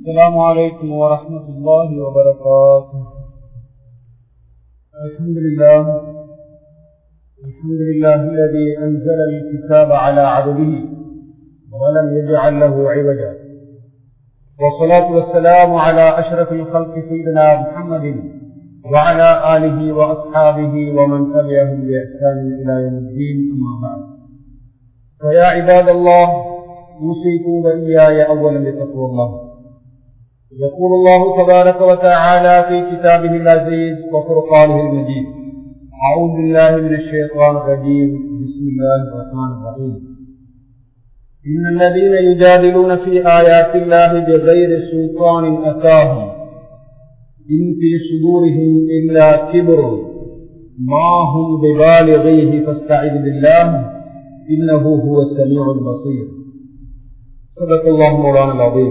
السلام عليكم ورحمة الله وبركاته الحمد لله الحمد لله الذي أنزل الكتاب على عبده ولم يجعل له عوجا والصلاة والسلام على أشرف الخلق سيدنا محمد وعلى آله وأصحابه ومن تبعهم بإحسان إلى يوم الدين أما بعد فيا عباد الله أوصيكم وإياي أولا بتقوى الله يقول الله تبارك وتعالى في كتابه العزيز وفرقانه المجيد أعوذ بالله من الشيطان الرجيم بسم الله الرحمن الرحيم إن الذين يجادلون في آيات الله بغير سلطان أتاهم إن في صدورهم إلا كبر ما هم ببالغيه فاستعذ بالله إنه هو السميع البصير صدق الله مولانا العظيم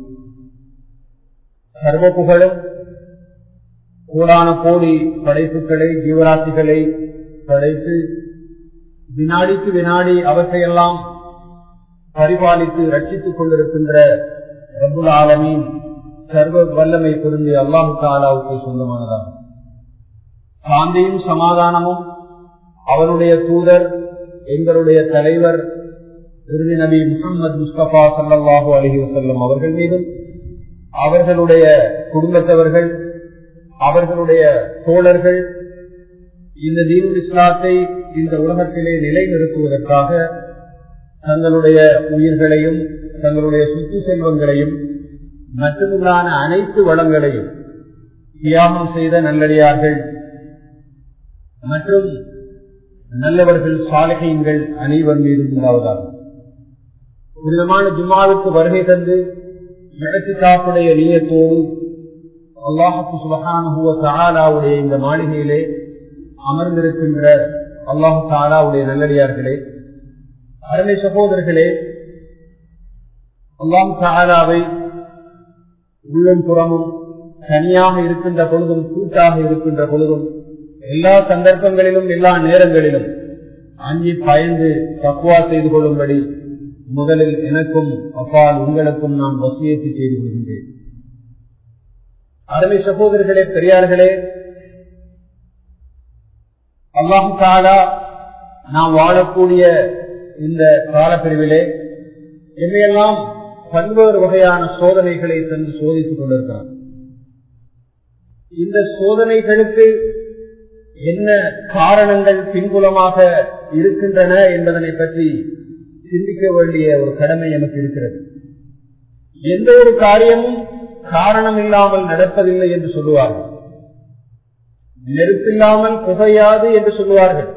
சர்வ புகழும் கோடான கோடி படைப்புகளை ஜீவராசிகளை படைத்து வினாடிக்கு வினாடி அவற்றையெல்லாம் பரிபாலித்து ரட்சித்துக் கொண்டிருக்கின்ற ரபுல் ஆலமின் சர்வ வல்லமை பொருந்தி அல்லாஹு தாலாவுக்கு சொந்தமானதாகும் சாந்தியும் சமாதானமும் அவருடைய தூதர் எங்களுடைய தலைவர் விருது நபி முகமது முஸ்தபா சல்லாஹூ அலஹி வசல்லம் அவர்கள் மீதும் அவர்களுடைய குடும்பத்தவர்கள் அவர்களுடைய தோழர்கள் இந்த தீனுல் இஸ்லாத்தை இந்த உலகத்திலே நிலைநிறுத்துவதற்காக தங்களுடைய உயிர்களையும் தங்களுடைய சுற்று செல்வங்களையும் மற்றுமுள்ளான அனைத்து வளங்களையும் தியாகம் செய்த நல்லடியார்கள் மற்றும் நல்லவர்கள் சாலகையங்கள் அனைவர் மீதும் உண்டாவதாகும் புனிதமான ஜும்மாவுக்கு வருகை தந்து இடத்துக்காப்புடைய நீயத்தோடு அல்லாஹு சுபகானுவ தாலாவுடைய இந்த மாளிகையிலே அமர்ந்திருக்கின்ற அல்லாஹு தாலாவுடைய நல்லடியார்களே அருமை சகோதரர்களே அல்லாம் தாலாவை உள்ளும் புறமும் தனியாக இருக்கின்ற பொழுதும் கூட்டாக இருக்கின்ற பொழுதும் எல்லா சந்தர்ப்பங்களிலும் எல்லா நேரங்களிலும் அஞ்சி பயந்து தக்குவா செய்து கொள்ளும்படி முதலில் எனக்கும் அப்பால் உங்களுக்கும் நான் வசியத்தை செய்து கொள்கின்றேன் அருமை சகோதரர்களே பெரியார்களே அல்லாஹு தாலா நாம் வாழக்கூடிய இந்த காலப்பிரிவிலே என்னையெல்லாம் பல்வேறு வகையான சோதனைகளை தந்து சோதித்துக் கொண்டிருக்கிறார் இந்த சோதனைகளுக்கு என்ன காரணங்கள் பின்புலமாக இருக்கின்றன என்பதனை பற்றி சிந்திக்க வேண்டிய ஒரு கடமை நமக்கு இருக்கிறது எந்த ஒரு காரியமும் காரணம் இல்லாமல் நடப்பதில்லை என்று சொல்லுவார்கள் நெருப்பில்லாமல் புகையாது என்று சொல்லுவார்கள்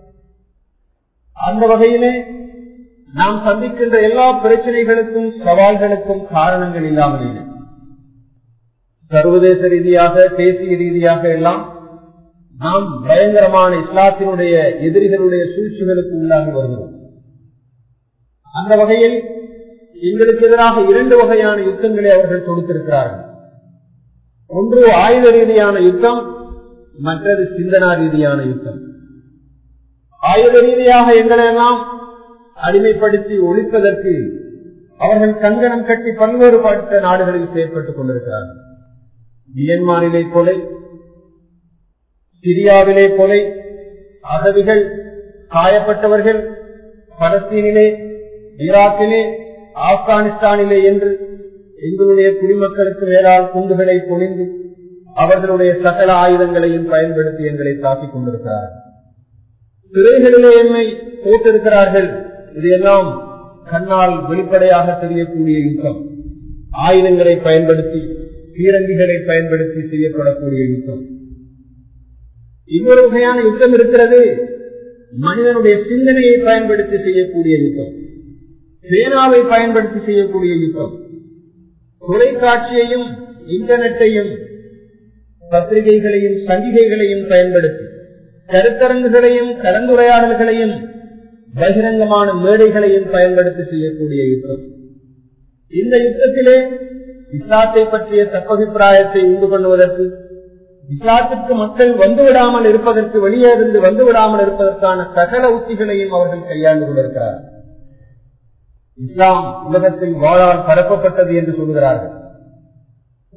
அந்த வகையிலே நாம் சந்திக்கின்ற எல்லா பிரச்சனைகளுக்கும் சவால்களுக்கும் காரணங்கள் இல்லாமல் இல்லை சர்வதேச ரீதியாக தேசிய ரீதியாக எல்லாம் நாம் பயங்கரமான இஸ்லாத்தினுடைய எதிரிகளுடைய சூழ்ச்சிகளுக்கு உள்ளாகி வருகிறோம் அந்த வகையில் எங்களுக்கு எதிராக இரண்டு வகையான யுத்தங்களை அவர்கள் கொடுத்திருக்கிறார்கள் ஒன்று ஆயுத ரீதியான யுத்தம் மற்றது சிந்தனா ரீதியான யுத்தம் ஆயுத ரீதியாக எங்களெல்லாம் அடிமைப்படுத்தி ஒழிப்பதற்கு அவர்கள் கங்கணம் கட்டி பல்வேறுபட்ட நாடுகளில் செயற்பட்டுக் கொண்டிருக்கிறார்கள் மியன்மாரிலே கொலை சிரியாவிலே கொலை அகதிகள் காயப்பட்டவர்கள் பலஸ்தீனிலே ஈராக்கிலே ஆப்கானிஸ்தானிலே என்று எங்களுடைய குடிமக்களுக்கு மேலால் குண்டுகளை பொழிந்து அவர்களுடைய சகல ஆயுதங்களையும் பயன்படுத்தி எங்களை தாக்கிக் கொண்டிருக்கிறார்கள் சிறைகளிலே எம்மை போட்டிருக்கிறார்கள் இதையெல்லாம் கண்ணால் வெளிப்படையாக தெரியக்கூடிய யுத்தம் ஆயுதங்களை பயன்படுத்தி பீரங்கிகளை பயன்படுத்தி செய்யப்படக்கூடிய யுத்தம் இன்னொரு வகையான யுத்தம் இருக்கிறது மனிதனுடைய சிந்தனையை பயன்படுத்தி செய்யக்கூடிய யுத்தம் பேனாவை பயன்படுத்தி செய்யக்கூடிய யுத்தம் தொலைக்காட்சியையும் இன்டர்நெட்டையும் பத்திரிகைகளையும் சங்கிகைகளையும் பயன்படுத்தி கருத்தரங்குகளையும் கலந்துரையாடல்களையும் பகிரங்கமான மேடைகளையும் பயன்படுத்தி செய்யக்கூடிய யுத்தம் இந்த யுத்தத்திலே இஸ்லாத்தை பற்றிய தப்பபிப்பிராயத்தை உண்டு பண்ணுவதற்கு இஸ்லாத்திற்கு மக்கள் வந்துவிடாமல் இருப்பதற்கு வெளியே இருந்து வந்துவிடாமல் இருப்பதற்கான சகல உத்திகளையும் அவர்கள் கையாண்டு கொண்டிருக்கிறார்கள் இஸ்லாம் உலகத்தில் வாழால் பரப்பப்பட்டது என்று சொல்கிறார்கள்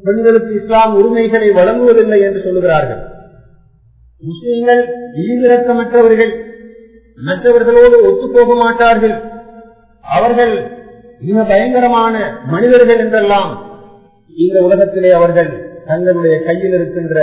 பெண்களுக்கு இஸ்லாம் உரிமைகளை வழங்குவதில்லை என்று சொல்லுகிறார்கள் முஸ்லிம்கள் ஈவிரக்கமற்றவர்கள் மற்றவர்களோடு ஒத்துப்போக மாட்டார்கள் அவர்கள் மிக பயங்கரமான மனிதர்கள் என்றெல்லாம் இந்த உலகத்திலே அவர்கள் தங்களுடைய கையில் இருக்கின்ற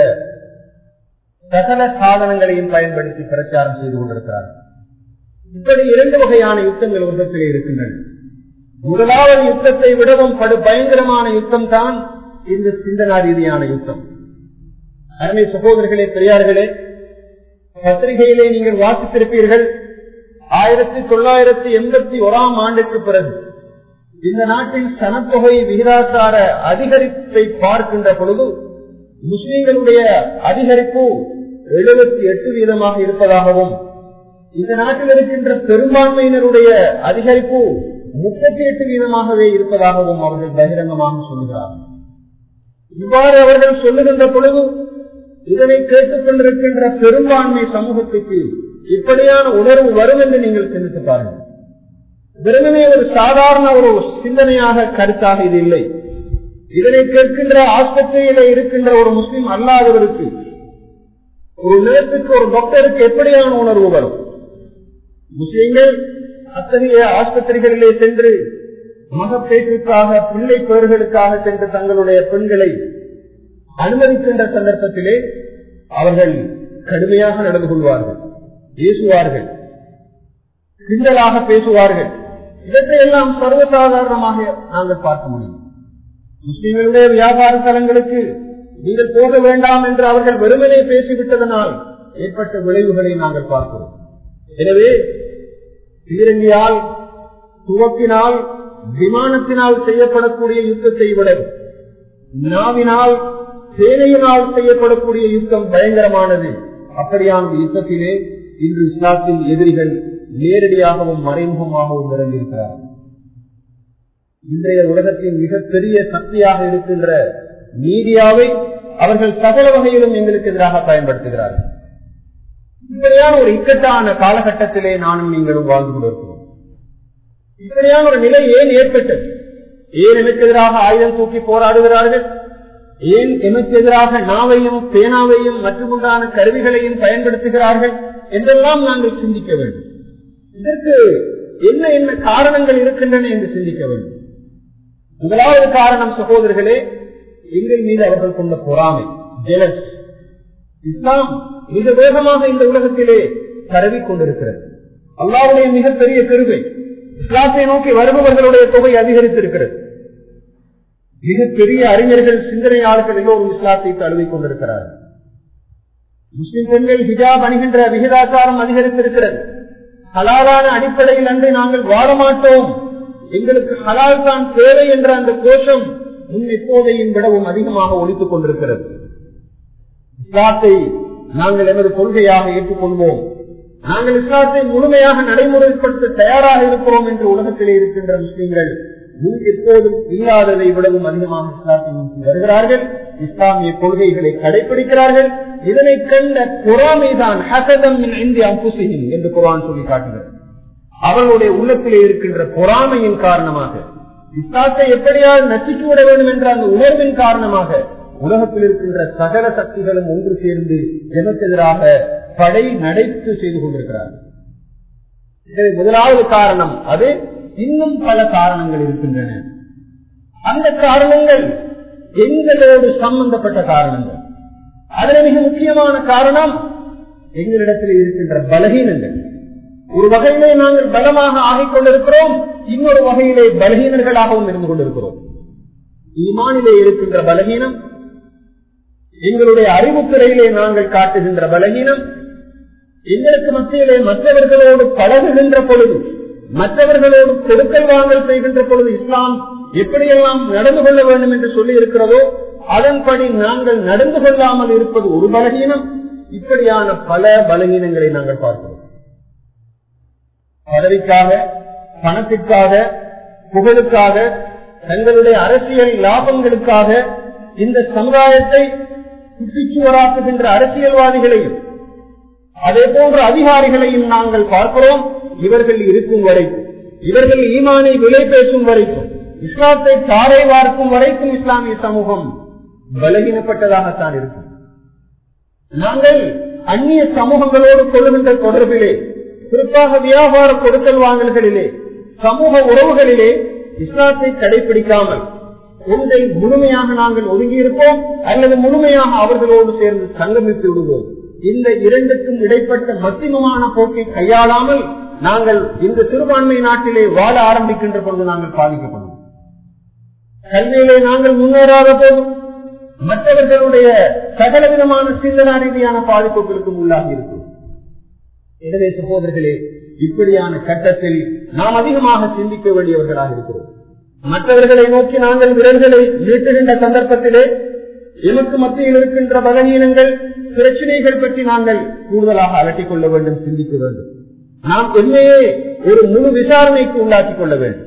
சகல சாதனங்களையும் பயன்படுத்தி பிரச்சாரம் செய்து கொண்டிருக்கிறார்கள் இப்படி இரண்டு வகையான யுத்தங்கள் உலகத்திலே இருக்கின்றன முதலாவது யுத்தத்தை விடவும் படு பயங்கரமான யுத்தம் தான் இந்த சிந்தனா ரீதியான யுத்தம் அருமை சகோதரர்களே பெரியார்களே பத்திரிகையிலே நீங்கள் வாசித்திருப்பீர்கள் ஆயிரத்தி தொள்ளாயிரத்தி எண்பத்தி ஓராம் ஆண்டுக்கு பிறகு இந்த நாட்டின் சனத்தொகை விகிதாச்சார அதிகரிப்பை பார்க்கின்ற பொழுது முஸ்லிம்களுடைய அதிகரிப்பு எழுபத்தி எட்டு வீதமாக இருப்பதாகவும் இந்த நாட்டில் இருக்கின்ற பெரும்பான்மையினருடைய அதிகரிப்பு முப்பத்தி எட்டு வீதமாகவே இருப்பதாகவும் அவர்கள் பகிரங்கமாக சொல்லுகிறார்கள் இவ்வாறு அவர்கள் சொல்லுகின்ற பொழுது இதனை கேட்டுக் கொண்டிருக்கின்ற பெரும்பான்மை சமூகத்துக்கு இப்படியான உணர்வு வரும் என்று நீங்கள் சிந்தித்து பாருங்கள் வெறுமனே ஒரு சாதாரண ஒரு சிந்தனையாக கருத்தாக இது இல்லை இதனை கேட்கின்ற ஆஸ்பத்திரியில இருக்கின்ற ஒரு முஸ்லிம் அல்லாதவருக்கு ஒரு நேரத்துக்கு ஒரு டாக்டருக்கு எப்படியான உணர்வு வரும் முஸ்லிம்கள் அத்தகைய ஆஸ்பத்திரிகளிலே சென்று மகப்பேற்றுக்காக பிள்ளை பெயர்களுக்காக சென்று தங்களுடைய பெண்களை அனுமதிக்கின்ற சந்தர்ப்பத்திலே அவர்கள் கடுமையாக நடந்து கொள்வார்கள் பேசுவார்கள் கிண்டலாக பேசுவார்கள் இவற்றையெல்லாம் சர்வசாதாரணமாக நாங்கள் பார்க்க முடியும் முஸ்லிம்களுடைய வியாபார தலங்களுக்கு நீங்கள் போக வேண்டாம் என்று அவர்கள் வெறுமனே பேசிவிட்டதனால் ஏற்பட்ட விளைவுகளை நாங்கள் பார்க்கிறோம் எனவே பீரங்கியால் துவக்கினால் விமானத்தினால் செய்யப்படக்கூடிய யுத்தத்தை விட நாவினால் சேனையினால் செய்யப்படக்கூடிய யுத்தம் பயங்கரமானது அப்படியான யுத்தத்திலே இன்று இஸ்லாத்தின் எதிரிகள் நேரடியாகவும் மறைமுகமாகவும் இறங்கியிருக்கிறார்கள் இன்றைய உலகத்தின் மிகப்பெரிய சக்தியாக இருக்கின்ற மீடியாவை அவர்கள் சகல வகையிலும் எங்களுக்கு எதிராக பயன்படுத்துகிறார்கள் இப்படியான ஒரு இக்கட்டான காலகட்டத்திலே நானும் நீங்களும் வாழ்ந்து கொண்டிருக்கிறோம் இப்படியான ஒரு நிலை ஏன் ஏற்பட்டது ஏன் எனக்கு எதிராக ஆயுதம் தூக்கி போராடுகிறார்கள் ஏன் எமக்கு எதிராக நாவையும் பேனாவையும் மற்றும் உண்டான கருவிகளையும் பயன்படுத்துகிறார்கள் என்றெல்லாம் நாங்கள் சிந்திக்க வேண்டும் இதற்கு என்ன என்ன காரணங்கள் இருக்கின்றன என்று சிந்திக்க வேண்டும் முதலாவது காரணம் சகோதரர்களே எங்கள் மீது அவர்கள் கொண்ட பொறாமை ஜெலஸ் இஸ்லாம் மிக வேகமாக இந்த உலகத்திலே பரவி கொண்டிருக்கிறது அல்லாவுடைய மிகப்பெரிய பெருமை இஸ்லாத்தை நோக்கி வருபவர்களுடைய தொகை அதிகரித்திருக்கிறது மிகப்பெரிய அறிஞர்கள் சிந்தனையாளர்கள் எல்லோரும் இஸ்லாத்தை தழுவிக் கொண்டிருக்கிறார்கள் முஸ்லிம் பெண்கள் ஹிஜாப் அணிகின்ற விகிதாச்சாரம் அதிகரித்திருக்கிறது ஹலாலான அடிப்படையில் அன்று நாங்கள் வாழ மாட்டோம் எங்களுக்கு ஹலால் தான் தேவை என்ற அந்த கோஷம் முன் எப்போதையும் விடவும் அதிகமாக ஒழித்துக் கொண்டிருக்கிறது இஸ்லாத்தை நாங்கள் எமது கொள்கையாக ஏற்றுக்கொள்வோம் நாங்கள் இஸ்லாத்தை முழுமையாக நடைமுறைப்படுத்த தயாராக இருக்கிறோம் என்று உலகத்திலே இருக்கின்ற முஸ்லிம்கள் முன் எப்போதும் இல்லாததை விடவும் அதிகமாக இஸ்லாத்தை நோக்கி வருகிறார்கள் இஸ்லாமிய கொள்கைகளை கடைபிடிக்கிறார்கள் இதனை கண்ட பொறாமைதான் ஹசதம் இந்திய அம்புசிகின் என்று குரான் சொல்லி காட்டுகிறது அவர்களுடைய உள்ளத்திலே இருக்கின்ற பொறாமையின் காரணமாக இஸ்லாத்தை எப்படியாவது நசித்து விட வேண்டும் என்ற அந்த உணர்வின் காரணமாக உலகத்தில் இருக்கின்ற சகல சக்திகளும் ஒன்று சேர்ந்து எனக்கு எதிராக படை நடைத்து செய்து கொண்டிருக்கிறார்கள் முதலாவது காரணம் அது இன்னும் பல காரணங்கள் இருக்கின்றன அந்த காரணங்கள் எங்களோடு சம்பந்தப்பட்ட காரணங்கள் அதுல மிக முக்கியமான காரணம் எங்களிடத்தில் இருக்கின்ற பலகீனங்கள் ஒரு வகையிலே நாங்கள் பலமாக ஆகிக் கொண்டிருக்கிறோம் இன்னொரு வகையிலே பலகீனர்களாகவும் இருந்து கொண்டிருக்கிறோம் ஈமானிலே இருக்கின்ற பலகீனம் எங்களுடைய அறிவுத்துறையிலே நாங்கள் காட்டுகின்ற பலகீனம் எங்களுக்கு மத்தியிலே மற்றவர்களோடு பழகுகின்ற பொழுது மற்றவர்களோடு கொடுக்கல் வாங்கல் செய்கின்ற பொழுது இஸ்லாம் எப்படியெல்லாம் நடந்து கொள்ள வேண்டும் என்று சொல்லி இருக்கிறதோ அதன்படி நாங்கள் நடந்து கொள்ளாமல் இருப்பது ஒரு பலகீனம் இப்படியான பல பலகீனங்களை நாங்கள் பார்க்கிறோம் பதவிக்காக பணத்திற்காக புகழுக்காக தங்களுடைய அரசியல் லாபங்களுக்காக இந்த சமுதாயத்தை குட்டிச்சுவராக்குகின்ற அரசியல்வாதிகளையும் அதே போன்ற அதிகாரிகளையும் நாங்கள் பார்க்கிறோம் இவர்கள் இருக்கும் வரைக்கும் இவர்கள் ஈமானை விலை பேசும் வரைக்கும் இஸ்லாத்தை தாரை வார்க்கும் வரைக்கும் இஸ்லாமிய சமூகம் பலகீனப்பட்டதாகத்தான் இருக்கும் நாங்கள் அந்நிய சமூகங்களோடு கொள்ளுகின்ற தொடர்பிலே குறிப்பாக வியாபார கொடுக்கல் வாங்கல்களிலே சமூக உறவுகளிலே இஸ்லாத்தை கடைபிடிக்காமல் ஒன்றை முழுமையாக நாங்கள் ஒதுங்கியிருப்போம் அல்லது முழுமையாக அவர்களோடு சேர்ந்து சங்கமித்து விடுவோம் இந்த இரண்டுக்கும் இடைப்பட்ட மத்தியமமான போக்கை கையாளாமல் நாங்கள் இந்த சிறுபான்மை நாட்டிலே வாழ ஆரம்பிக்கின்ற பொழுது நாங்கள் பாதிக்கப்படுவோம் கல்வியிலே நாங்கள் முன்னேறாத போதும் மற்றவர்களுடைய சகல விதமான சிந்தனா ரீதியான பாதிப்புகளுக்கும் உள்ளாகி இருக்கும் எனவே சகோதரர்களே இப்படியான கட்டத்தில் நாம் அதிகமாக சிந்திக்க வேண்டியவர்களாக இருக்கிறோம் மற்றவர்களை நோக்கி நாங்கள் விரல்களை நீட்டுகின்ற சந்தர்ப்பத்திலே எமக்கு மத்தியில் இருக்கின்ற பலவீனங்கள் பிரச்சனைகள் பற்றி நாங்கள் கூடுதலாக அலட்டிக் கொள்ள வேண்டும் சிந்திக்க வேண்டும் நாம் என்னையே ஒரு முழு விசாரணைக்கு உள்ளாக்கிக் கொள்ள வேண்டும்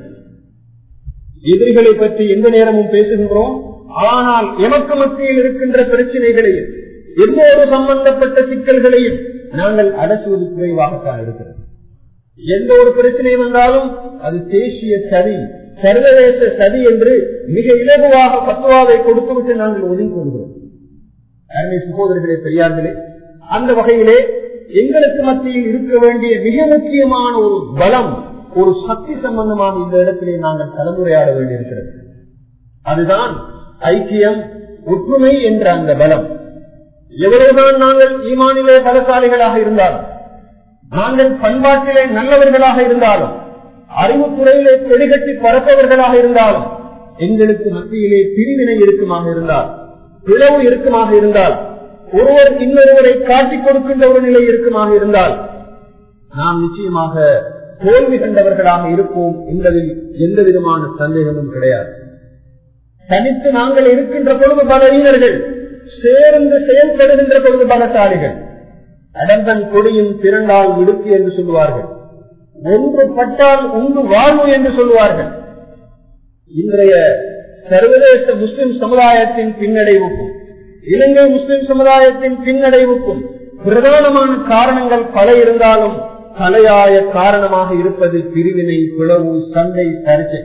எதிரிகளை பற்றி எந்த நேரமும் பேசுகின்றோம் ஆனால் எமக்கு மத்தியில் இருக்கின்ற பிரச்சனைகளையும் எந்த ஒரு சம்பந்தப்பட்ட சிக்கல்களையும் நாங்கள் அலசுவது குறைவாகத்தான் இருக்கிறது எந்த ஒரு பிரச்சனை வந்தாலும் அது தேசிய சதி சர்வதேச சதி என்று மிக இலகுவாக பத்துவாவை கொடுத்துவிட்டு நாங்கள் ஒதுங்கி கொள்கிறோம் அருமை சகோதரர்களே பெரியார்களே அந்த வகையிலே எங்களுக்கு மத்தியில் இருக்க வேண்டிய மிக முக்கியமான ஒரு பலம் ஒரு சக்தி சம்பந்தமான இந்த இடத்திலே நாங்கள் கலந்துரையாட வேண்டியிருக்கிறது அதுதான் ஐக்கியம் ஒற்றுமை என்ற அந்த பலம் எவ்வளவுதான் நாங்கள் ஈமானிலே பலசாலிகளாக இருந்தாலும் நாங்கள் பண்பாட்டிலே நல்லவர்களாக இருந்தாலும் அறிவுத்துறையிலே தெளிகட்டி பரப்பவர்களாக இருந்தாலும் எங்களுக்கு மத்தியிலே பிரிவினை இருக்குமாக இருந்தால் பிளவு இருக்குமாக இருந்தால் ஒருவர் இன்னொருவரை காட்டிக் கொடுக்கின்ற ஒரு நிலை இருக்குமாக இருந்தால் நாம் நிச்சயமாக தோல்வி கண்டவர்களாக இருப்போம் என்பதில் எந்த விதமான சந்தேகமும் கிடையாது தனித்து நாங்கள் இருக்கின்ற பொழுது பலவீனர்கள் சேர்ந்து செயல்படுகின்ற பொழுது பலசாலிகள் அடம்பன் கொடியும் திரண்டால் விடுக்கு என்று சொல்லுவார்கள் ஒன்று பட்டால் ஒன்று வாழ்வு என்று சொல்லுவார்கள் இன்றைய சர்வதேச முஸ்லிம் சமுதாயத்தின் பின்னடைவுக்கும் இலங்கை முஸ்லிம் சமுதாயத்தின் பின்னடைவுக்கும் பிரதானமான காரணங்கள் பல இருந்தாலும் தலையாய காரணமாக இருப்பது பிரிவினை பிளவு சண்டை சர்ச்சை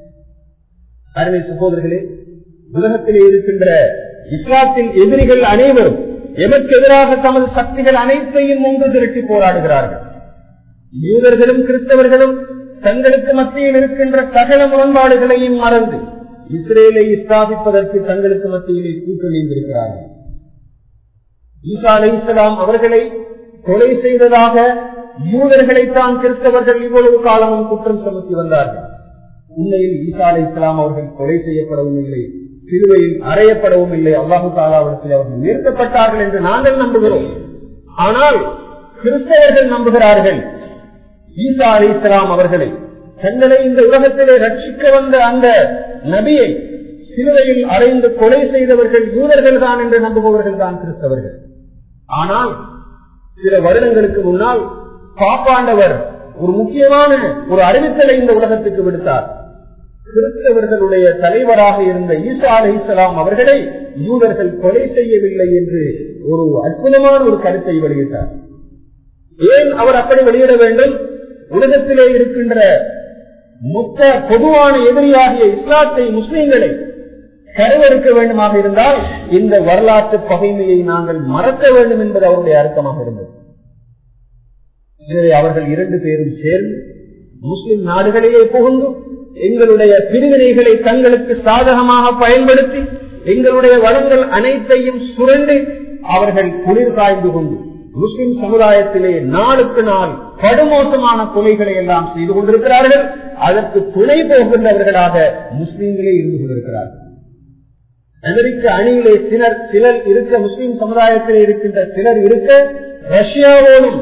அருமை சகோதரர்களே உலகத்திலே இருக்கின்ற இஸ்லாத்தின் எதிரிகள் அனைவரும் எமக்கு எதிராக தமது சக்திகள் அனைத்தையும் ஒன்று திரட்டி போராடுகிறார்கள் யூதர்களும் கிறிஸ்தவர்களும் தங்களுக்கு மத்தியில் இருக்கின்ற சகல முரண்பாடுகளையும் மறந்து இஸ்ரேலை ஸ்தாபிப்பதற்கு தங்களுக்கு மத்தியிலே கூட்டணிந்திருக்கிறார்கள் ஈசா அலை இஸ்லாம் அவர்களை கொலை செய்ததாக யூதர்களைத்தான் கிறிஸ்தவர்கள் இவ்வளவு காலமும் குற்றம் சுமத்தி வந்தார்கள் உண்மையில் ஈசா அலை இஸ்லாம் அவர்கள் கொலை செய்யப்படவும் இல்லை சிலுவையில் அறையப்படவும் இல்லை அல்லாஹு தாலாவிடத்தில் அவர்கள் நிறுத்தப்பட்டார்கள் என்று நாங்கள் நம்புகிறோம் ஆனால் கிறிஸ்தவர்கள் நம்புகிறார்கள் ஈசா அலி இஸ்லாம் அவர்களை தங்களை இந்த உலகத்திலே ரட்சிக்க வந்த அந்த நபியை சிலுவையில் அறைந்து கொலை செய்தவர்கள் யூதர்கள் தான் என்று நம்புபவர்கள் தான் கிறிஸ்தவர்கள் ஆனால் சில வருடங்களுக்கு முன்னால் பாப்பாண்டவர் ஒரு முக்கியமான ஒரு அறிவித்தலை இந்த உலகத்துக்கு விடுத்தார் கிறிஸ்தவர்களுடைய தலைவராக இருந்த ஈசா அலி இஸ்லாம் அவர்களை யூதர்கள் கொலை செய்யவில்லை என்று ஒரு அற்புதமான ஒரு கருத்தை வெளியிட்டார் ஏன் அவர் அப்படி வெளியிட வேண்டும் உலகத்திலே இருக்கின்ற மொத்த பொதுவான எதிரியாகிய இஸ்லாத்தை முஸ்லீம்களை கருவறுக்க வேண்டுமாக இருந்தால் இந்த வரலாற்று பகைமையை நாங்கள் மறக்க வேண்டும் என்பது அவருடைய அர்த்தமாக இருந்தது எனவே அவர்கள் இரண்டு பேரும் சேர்ந்து முஸ்லிம் நாடுகளிலே புகுந்து எங்களுடைய பிரிவினைகளை தங்களுக்கு சாதகமாக பயன்படுத்தி எங்களுடைய வளங்கள் அனைத்தையும் சுரண்டு அவர்கள் குளிர் காய்ந்து கொண்டு முஸ்லிம் சமுதாயத்திலே நாளுக்கு நாள் கடுமோசமான கொலைகளை எல்லாம் செய்து கொண்டிருக்கிறார்கள் அதற்கு துணை போகின்றவர்களாக முஸ்லீம்களே இருந்து கொண்டிருக்கிறார்கள் அமெரிக்க அணியிலே சிலர் சிலர் இருக்க முஸ்லிம் சமுதாயத்திலே இருக்கின்ற சிலர் இருக்க ரஷ்யாவோடும்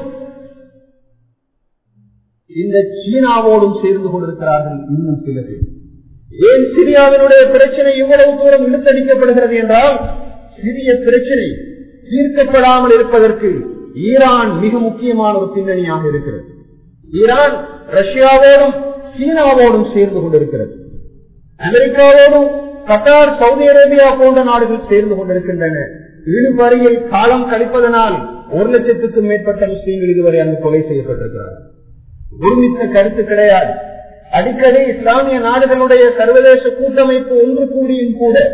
இந்த சீனாவோடும் சேர்ந்து கொண்டிருக்கிறார்கள் இன்னும் சில பேர் ஏன் சிரியாவினுடைய பிரச்சனை இவ்வளவு தூரம் இழுத்தடிக்கப்படுகிறது என்றால் சிறிய பிரச்சனை தீர்க்கப்படாமல் இருப்பதற்கு ஈரான் மிக முக்கியமான ஒரு பின்னணியாக இருக்கிறது ஈரான் ரஷ்யாவோடும் சீனாவோடும் சேர்ந்து கொண்டிருக்கிறது அமெரிக்காவோடும் கட்டார் சவுதி அரேபியா போன்ற நாடுகள் சேர்ந்து கொண்டிருக்கின்றன இழுபறியில் காலம் கழிப்பதனால் ஒரு லட்சத்துக்கும் மேற்பட்ட முஸ்லீம்கள் இதுவரை அங்கு கொலை செய்யப்பட்டிருக்கிறார்கள் ஒருமித்த கருத்து கிடையாது அடிக்கடி இஸ்லாமிய நாடுகளுடைய சர்வதேச கூட்டமைப்பு ஒன்று கூடியும் கூட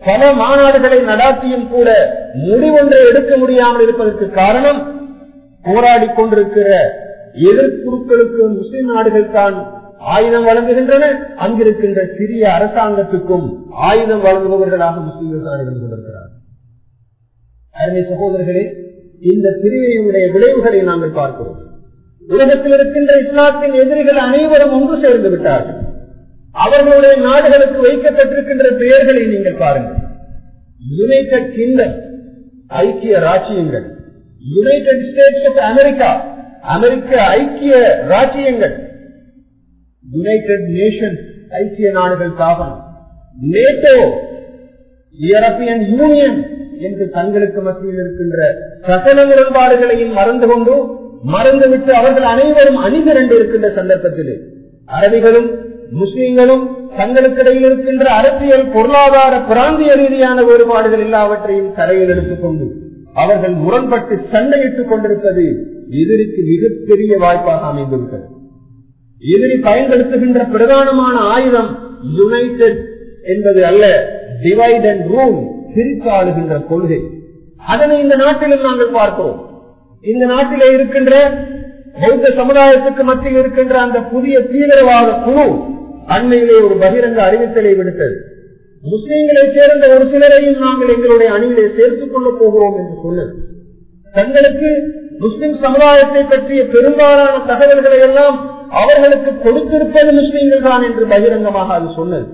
பல மாநாடுகளை நடாத்தியும் கூட முடிவொன்றை எடுக்க முடியாமல் இருப்பதற்கு காரணம் போராடி கொண்டிருக்கிற எதிர்குழுக்களுக்கு முஸ்லிம் நாடுகள் தான் ஆயுதம் வழங்குகின்றன அங்கிருக்கின்ற சிறிய அரசாங்கத்துக்கும் ஆயுதம் வழங்குபவர்களாக முஸ்லிம்கள் தான் இருந்து கொண்டிருக்கிறார் அருமை சகோதரர்களே இந்த பிரிவினையுடைய விளைவுகளை நாங்கள் பார்க்கிறோம் உலகத்தில் இருக்கின்ற இஸ்லாத்தின் எதிரிகள் அனைவரும் ஒன்று சேர்ந்து விட்டார்கள் அவர்களுடைய நாடுகளுக்கு வைக்கப்பட்டிருக்கின்ற பெயர்களை நீங்கள் பாருங்கள் யுனைடெட் கிங்டம் ஐக்கிய ராஜ்யங்கள் யுனைடெட் ஸ்டேட்ஸ் ஆஃப் அமெரிக்கா அமெரிக்க ஐக்கிய ராஜ்யங்கள் யுனைடெட் நேஷன் ஐக்கிய நாடுகள் தாபனம் நேட்டோ யூரோப்பியன் யூனியன் என்று தங்களுக்கு மத்தியில் இருக்கின்ற சகல முரண்பாடுகளையும் மறந்து கொண்டு மறந்துவிட்டு அவர்கள் அனைவரும் அணிதிரண்டு இருக்கின்ற சந்தர்ப்பத்தில் அரபிகளும் முஸ்லிம்களும் தங்களுக்கிடையில் இருக்கின்ற அரசியல் பொருளாதார பிராந்திய ரீதியான வேறுபாடுகள் எல்லாவற்றையும் கரையில் எடுத்துக்கொண்டு அவர்கள் முரண்பட்டு சண்டையிட்டுக் கொண்டிருப்பது எதிரிக்கு மிகப்பெரிய வாய்ப்பாக அமைந்திருக்கிறது எதிரி பயன்படுத்துகின்ற பிரதானமான ஆயுதம் யுனைடெட் என்பது அல்ல டிவைட் அண்ட் ரூல் பிரித்து ஆளுகின்ற கொள்கை அதனை இந்த நாட்டிலும் நாங்கள் பார்க்கிறோம் இந்த நாட்டிலே இருக்கின்ற பௌத்த சமுதாயத்துக்கு மத்தியில் இருக்கின்ற அந்த புதிய தீவிரவாத குழு அண்மையிலே ஒரு பகிரங்க அறிவித்தலை விடுத்தது முஸ்லீம்களை சேர்ந்த ஒரு சிலரையும் நாங்கள் எங்களுடைய அணியிலே சேர்த்துக் கொள்ளப் போகிறோம் என்று சொன்னது தங்களுக்கு முஸ்லிம் சமுதாயத்தை பற்றிய பெரும்பாலான தகவல்களை எல்லாம் அவர்களுக்கு கொடுத்திருப்பது முஸ்லீம்கள் தான் என்று பகிரங்கமாக அது சொன்னது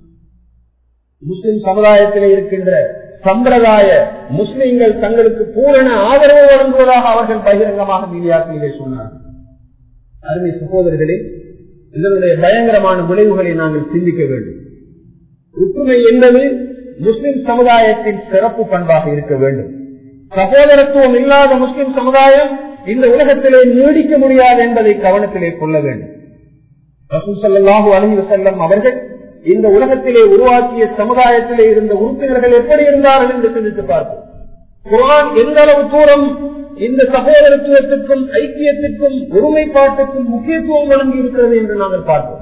முஸ்லிம் சமுதாயத்தில் இருக்கின்ற சம்பிரதாய முஸ்லிம்கள் தங்களுக்கு பூரண ஆதரவு வழங்குவதாக அவர்கள் பகிரங்கமாக மீடியாக்களிலே சொன்னார்கள் அருமை சகோதரர்களே இதனுடைய பயங்கரமான விளைவுகளை நாங்கள் சிந்திக்க வேண்டும் ஒற்றுமை என்பது முஸ்லிம் சமுதாயத்தின் சிறப்பு பண்பாக இருக்க வேண்டும் சகோதரத்துவம் இல்லாத முஸ்லிம் சமுதாயம் இந்த உலகத்திலே நீடிக்க முடியாது என்பதை கவனத்திலே கொள்ள வேண்டும் ரசூசல்லாஹு அலஹி வசல்லம் அவர்கள் இந்த உலகத்திலே உருவாக்கிய சமுதாயத்திலே இருந்த உறுப்பினர்கள் எப்படி இருந்தார்கள் என்று சிந்தித்து பார்ப்போம் குரான் எந்த அளவு தூரம் இந்த சகோதரத்துவத்திற்கும் ஐக்கியத்திற்கும் ஒருமைப்பாட்டுக்கும் முக்கியத்துவம் வழங்கி இருக்கிறது என்று நாங்கள் பார்ப்போம்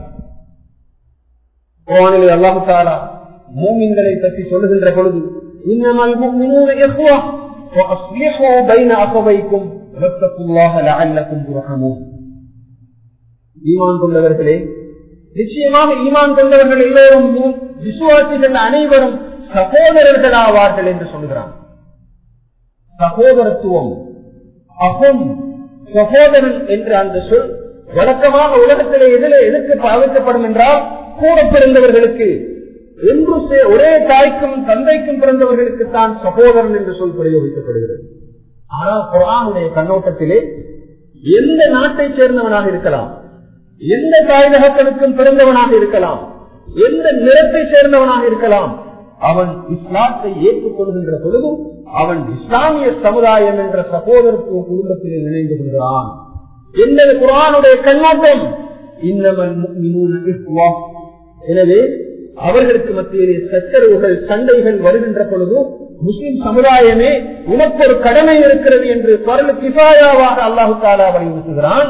குரானிலே அல்லாஹு தாலா மூமின்களை பற்றி சொல்லுகின்ற பொழுது இன்னமல் முஃமினூன இஹ்வா وأصلحوا بين أخويكم واتقوا الله لعلكم ترحمون ஈமான் கொண்டவர்களே நிச்சயமாக ஈமான் கொண்டவர்கள் எல்லோரும் விசுவாசிகள் அனைவரும் சகோதரர்கள் ஆவார்கள் என்று சொல்கிறான் சகோதரத்துவம் அகம் சகோதரன் என்ற அந்த சொல் வழக்கமாக உலகத்திலே எதில் எதற்கு பாவிக்கப்படும் என்றால் கூட பிறந்தவர்களுக்கு என்று ஒரே தாய்க்கும் தந்தைக்கும் பிறந்தவர்களுக்கு தான் சகோதரன் என்று சொல் பிரயோகிக்கப்படுகிறது ஆனால் குரானுடைய கண்ணோட்டத்திலே எந்த நாட்டை சேர்ந்தவனாக இருக்கலாம் எந்த தாயகத்திற்கும் பிறந்தவனாக இருக்கலாம் எந்த நிறத்தை சேர்ந்தவனாக இருக்கலாம் அவன் இஸ்லாத்தை ஏற்றுக்கொள்கின்ற பொழுதும் அவன் இஸ்லாமிய சமுதாயம் என்ற சகோதரத்துவ குடும்பத்தில் இணைந்து கொள்கிறான் என்பது குரானுடைய கண்ணோட்டம் இன்னமல் எனவே அவர்களுக்கு மத்தியிலே சச்சரவுகள் சண்டைகள் வருகின்ற பொழுதும் முஸ்லிம் சமுதாயமே உனக்கு ஒரு கடமை இருக்கிறது என்று பரல கிபாயாவாக அல்லாஹு தாலா வலியுறுத்துகிறான்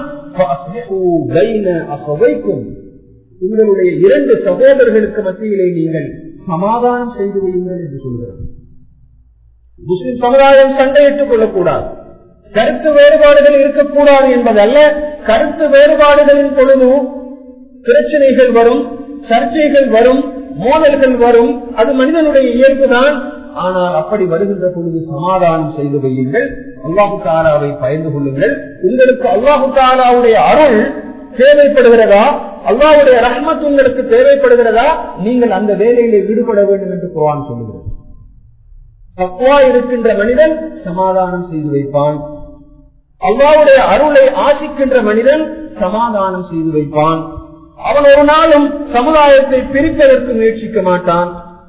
உங்களுடைய இரண்டு சகோதரர்களுக்கு மத்தியிலே நீங்கள் சமாதானம் செய்து வையுங்கள் என்று சொல்கிறார் முஸ்லிம் சமுதாயம் சண்டையிட்டுக் கொள்ளக்கூடாது கருத்து வேறுபாடுகள் இருக்கக்கூடாது என்பதல்ல கருத்து வேறுபாடுகளின் பொழுது பிரச்சனைகள் வரும் சர்ச்சைகள் வரும் மோதல்கள் வரும் அது மனிதனுடைய இயல்புதான் ஆனால் அப்படி வருகின்ற பொழுது சமாதானம் செய்து வையுங்கள் அல்லாஹு தாலாவை பயந்து கொள்ளுங்கள் உங்களுக்கு அல்லாஹு தாலாவுடைய அருள் தேவைப்படுகிறதா அல்லாவுடைய ரஹ்மத் உங்களுக்கு தேவைப்படுகிறதா நீங்கள் அந்த வேலையிலே ஈடுபட வேண்டும் என்று குரான் சொல்லுகிறது தக்குவா இருக்கின்ற மனிதன் சமாதானம் செய்து வைப்பான் அல்லாவுடைய அருளை ஆசிக்கின்ற மனிதன் சமாதானம் செய்து வைப்பான் அவன் ஒரு நாளும் சமுதாயத்தை பிரிப்பதற்கு முயற்சிக்க மாட்டான்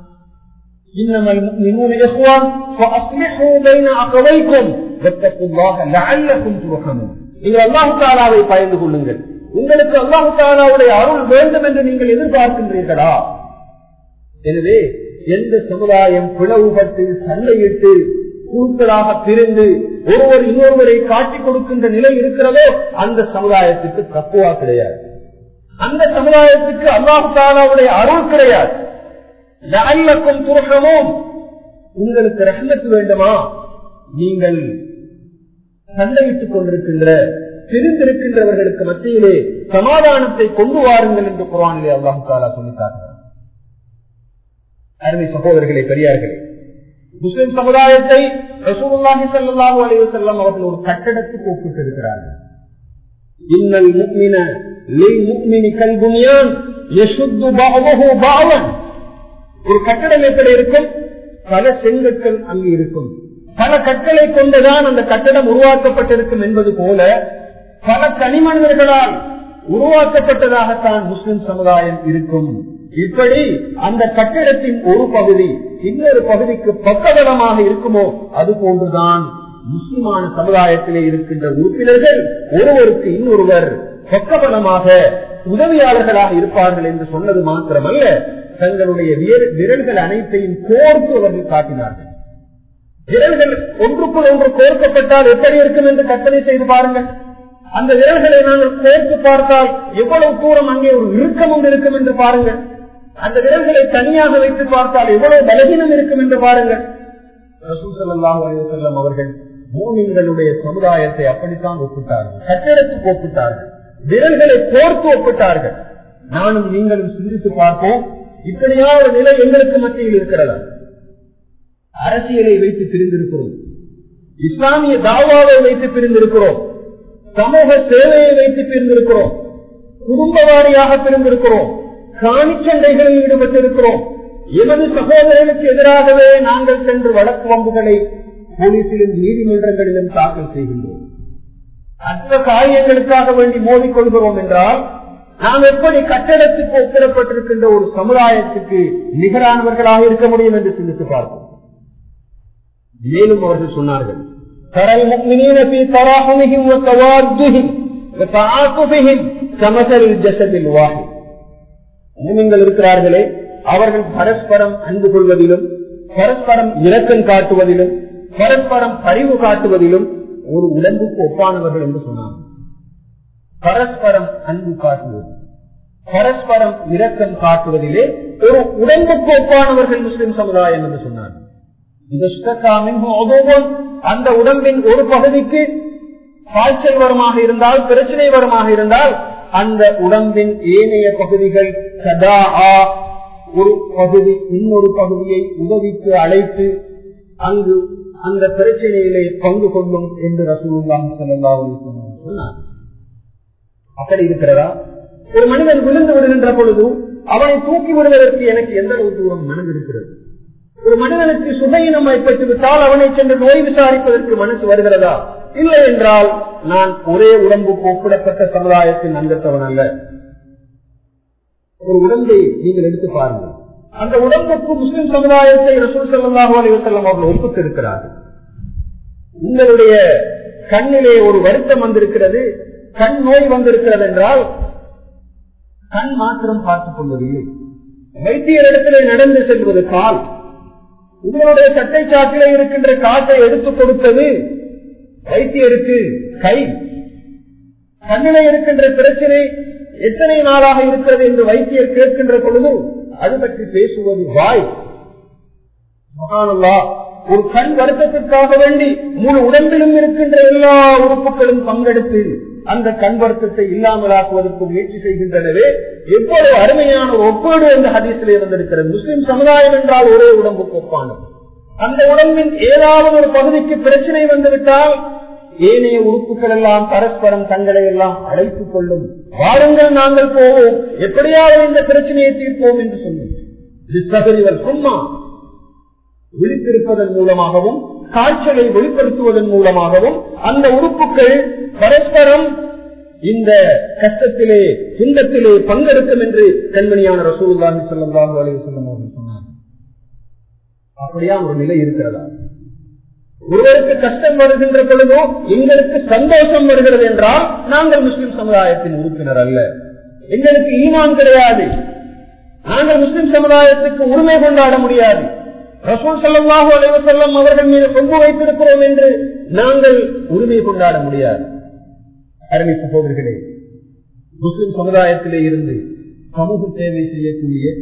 நீங்கள் அல்லாஹு தாலாவை பயந்து கொள்ளுங்கள் உங்களுக்கு அல்லாஹு தாலாவுடைய அருள் வேண்டும் என்று நீங்கள் எதிர்பார்க்கின்றீர்களா எனவே எந்த சமுதாயம் பிளவுபட்டு சண்டையிட்டு குழுக்களாக பிரிந்து ஒருவர் இன்னொருவரை காட்டிக் கொடுக்கின்ற நிலை இருக்கிறதோ அந்த சமுதாயத்துக்கு தப்புவா கிடையாது அந்த சமுதாயத்துக்கு அல்லாஹு தாலாவுடைய அருள் கிடையாது லஅல்லக்கும் துர்ஹமூன் உங்களுக்கு ரஹ்மத் வேண்டுமா நீங்கள் சண்டையிட்டுக் கொண்டிருக்கின்ற பிரிந்திருக்கின்றவர்களுக்கு மத்தியிலே சமாதானத்தை கொண்டு வாருங்கள் என்று குரானிலே அல்லாஹு தாலா சொல்லித்தார்கள் அருமை சகோதரர்களே பெரியார்களே முஸ்லிம் சமுதாயத்தை ரசூலுல்லாஹி ஸல்லல்லாஹு அலைஹி வஸல்லம் அவர்கள் ஒரு கட்டடத்துக்கு ஒப்பிட்டிருக்கிறார்கள் இன்னல் முஃமின லில் முஃமினி கல் புன்யான் யஷுத்து பஅதுஹு பஅதன் ஒரு கட்டடம் எப்படி இருக்கும் பல செங்கற்கள் அங்கு இருக்கும் பல கற்களை கொண்டுதான் அந்த கட்டடம் உருவாக்கப்பட்டிருக்கும் என்பது போல பல தனிமனிதர்களால் உருவாக்கப்பட்டதாகத்தான் முஸ்லிம் சமுதாயம் இருக்கும் இப்படி அந்த கட்டிடத்தின் ஒரு பகுதி இன்னொரு பகுதிக்கு பக்கபலமாக இருக்குமோ அது போன்றுதான் முஸ்லிமான சமுதாயத்திலே இருக்கின்ற உறுப்பினர்கள் ஒருவருக்கு இன்னொருவர் பக்கபலமாக உதவியாளர்களாக இருப்பார்கள் என்று சொன்னது மாத்திரமல்ல தங்களுடைய விரல்கள் அனைத்தையும் கோர்த்து அவர்கள் காட்டினார்கள் விரல்கள் ஒன்றுக்குள் ஒன்று கோர்க்கப்பட்டால் எப்படி இருக்கும் என்று கற்பனை செய்து பாருங்கள் அந்த விரல்களை நாங்கள் கோர்த்து பார்த்தால் எவ்வளவு தூரம் அங்கே ஒரு இறுக்கம் ஒன்று இருக்கும் என்று பாருங்கள் அந்த விரல்களை தனியாக வைத்து பார்த்தால் எவ்வளவு பலகீனம் இருக்கும் என்று பாருங்கள் செல்லம் அவர்கள் மூமின்களுடைய சமுதாயத்தை அப்படித்தான் ஒப்பிட்டார்கள் கட்டிடத்துக்கு ஒப்பிட்டார்கள் விரல்களை கோர்த்து ஒப்பிட்டார்கள் நானும் நீங்களும் சிந்தித்து பார்ப்போம் இப்படியா ஒரு நிலை எங்களுக்கு மத்தியில் இருக்கிறதா அரசியலை வைத்து பிரிந்திருக்கிறோம் இஸ்லாமிய தாவாவை வைத்து பிரிந்திருக்கிறோம் சமூக சேவையை வைத்து பிரிந்திருக்கிறோம் குடும்ப வாரியாக பிரிந்திருக்கிறோம் காணிச்சண்டைகளில் ஈடுபட்டிருக்கிறோம் எமது சகோதரர்களுக்கு எதிராகவே நாங்கள் சென்று வழக்கு வம்புகளை போலீசிலும் நீதிமன்றங்களிலும் தாக்கல் செய்கின்றோம் அற்ற காரியங்களுக்காக வேண்டி மோதிக்கொள்கிறோம் என்றால் நாம் எப்படி கட்டடத்துக்கு ஒப்பிடப்பட்டிருக்கின்ற ஒரு சமுதாயத்துக்கு நிகரானவர்களாக இருக்க முடியும் என்று சிந்தித்து பார்ப்போம் மேலும் அவர்கள் சொன்னார்கள் ترى المؤمنين في تراحمهم وتوادهم وتعاطفهم كمثل الجسد الواحد மூமின்கள் இருக்கிறார்களே அவர்கள் பரஸ்பரம் அன்பு கொள்வதிலும் பரஸ்பரம் இரக்கம் காட்டுவதிலும் பரஸ்பரம் பரிவு காட்டுவதிலும் ஒரு உடம்புக்கு ஒப்பானவர்கள் என்று சொன்னார்கள் பரஸ்பரம் அன்பு காட்டுவது பரஸ்பரம் இரக்கம் காட்டுவதிலே ஒரு உடம்புக்கு ஒப்பானவர்கள் முஸ்லிம் சமுதாயம் என்று சொன்னார்கள் அந்த உடம்பின் ஒரு பகுதிக்கு காய்ச்சல் வருமாக இருந்தால் பிரச்சனை வருமாக இருந்தால் அந்த உடம்பின் ஏனைய பகுதிகள் சதா ஒரு பகுதி இன்னொரு பகுதியை உதவிக்கு அழைத்து அங்கு அந்த பிரச்சனையிலே பங்கு கொள்ளும் என்று ரசூலுல்லாஹி ஸல்லல்லாஹு அலைஹி வஸல்லம் சொன்னார் அப்படி இருக்கிறதா ஒரு மனிதன் விழுந்து விடுகின்ற பொழுது அவனை தூக்கி விடுவதற்கு எனக்கு எந்த அளவு தூரம் மனது இருக்கிறது ஒரு மனிதனுக்கு சுகையினம் ஏற்பட்டு விட்டால் அவனை சென்று நோய் விசாரிப்பதற்கு மனசு வருகிறதா இல்லை என்றால் நான் ஒரே உடம்புக்கு ஒப்பிடப்பட்ட சமுதாயத்தின் அங்கத்தவன் அல்ல ஒரு உடம்பை நீங்கள் எடுத்து பாருங்கள் அந்த உடம்புக்கு முஸ்லிம் சமுதாயத்தை ரசூல் சல்லாஹூ அலிவசல்லம் அவர்கள் ஒப்புக்கு இருக்கிறார்கள் உங்களுடைய கண்ணிலே ஒரு வருத்தம் வந்திருக்கிறது கண் நோய் வந்திருக்கிறது என்றால் கண் மாத்திரம் பார்த்துக் கொள்வதில்லை வைத்தியர் இடத்திலே நடந்து செல்வது கால் உங்களுடைய சட்டை சாட்டிலே இருக்கின்ற காற்றை எடுத்துக் கொடுத்தது வைத்தியருக்கு கை கண்ணிலே இருக்கின்ற பிரச்சனை எத்தனை நாளாக இருக்கிறது என்று வைத்தியர் கேட்கின்ற பொழுது அது பற்றி பேசுவது வாய் மகானல்லா ஒரு கண் வருத்தத்திற்காக வேண்டி முழு உடம்பிலும் இருக்கின்ற எல்லா உறுப்புகளும் பங்கெடுத்து அந்த கண் வருத்தத்தை இல்லாமலாக்குவதற்கு முயற்சி செய்கின்றனவே எவ்வளவு அருமையான ஒரு ஒப்பீடு என்ற ஹதீசிலே வந்திருக்கிறது முஸ்லிம் சமுதாயம் என்றால் ஒரே உடம்புக்கு ஒப்பானது அந்த உடம்பின் ஏதாவது ஒரு பகுதிக்கு பிரச்சனை வந்துவிட்டால் ஏனைய உறுப்புகள் எல்லாம் பரஸ்பரம் தங்களை எல்லாம் அழைத்துக் கொள்ளும் வாருங்கள் நாங்கள் போவோம் எப்படியாவது இந்த பிரச்சனையை தீர்ப்போம் என்று சொல்லும் சும்மா விழித்திருப்பதன் மூலமாகவும் காய்ச்சலை வெளிப்படுத்துவதன் மூலமாகவும் அந்த உறுப்புகள் பரஸ்பரம் இந்த கஷ்டத்திலே துன்பத்திலே பங்கெடுக்கும் என்று கண்மணியான ரசூலுல்லாஹி ஸல்லல்லாஹு அலைஹி வஸல்லம் அவர்கள் சொன்னார் அப்படியா ஒரு நிலை இருக்கிறதா ஒருவருக்கு கஷ்டம் வருகின்ற பொழுதோ எங்களுக்கு சந்தோஷம் வருகிறது என்றால் நாங்கள் முஸ்லிம் சமுதாயத்தின் உறுப்பினர் அல்ல எங்களுக்கு ஈமான் கிடையாது நாங்கள் முஸ்லிம் சமுதாயத்துக்கு உரிமை கொண்டாட முடியாது ரசூல் சல்லாஹூ அலைவசல்லம் அவர்கள் மீது கொண்டு வைத்திருக்கிறோம் என்று நாங்கள் உரிமை கொண்டாட முடியாது அருமை சகோதரர்களே முஸ்லிம் சமுதாயத்திலே இருந்து சமூக சேவை செய்யக்கூடிய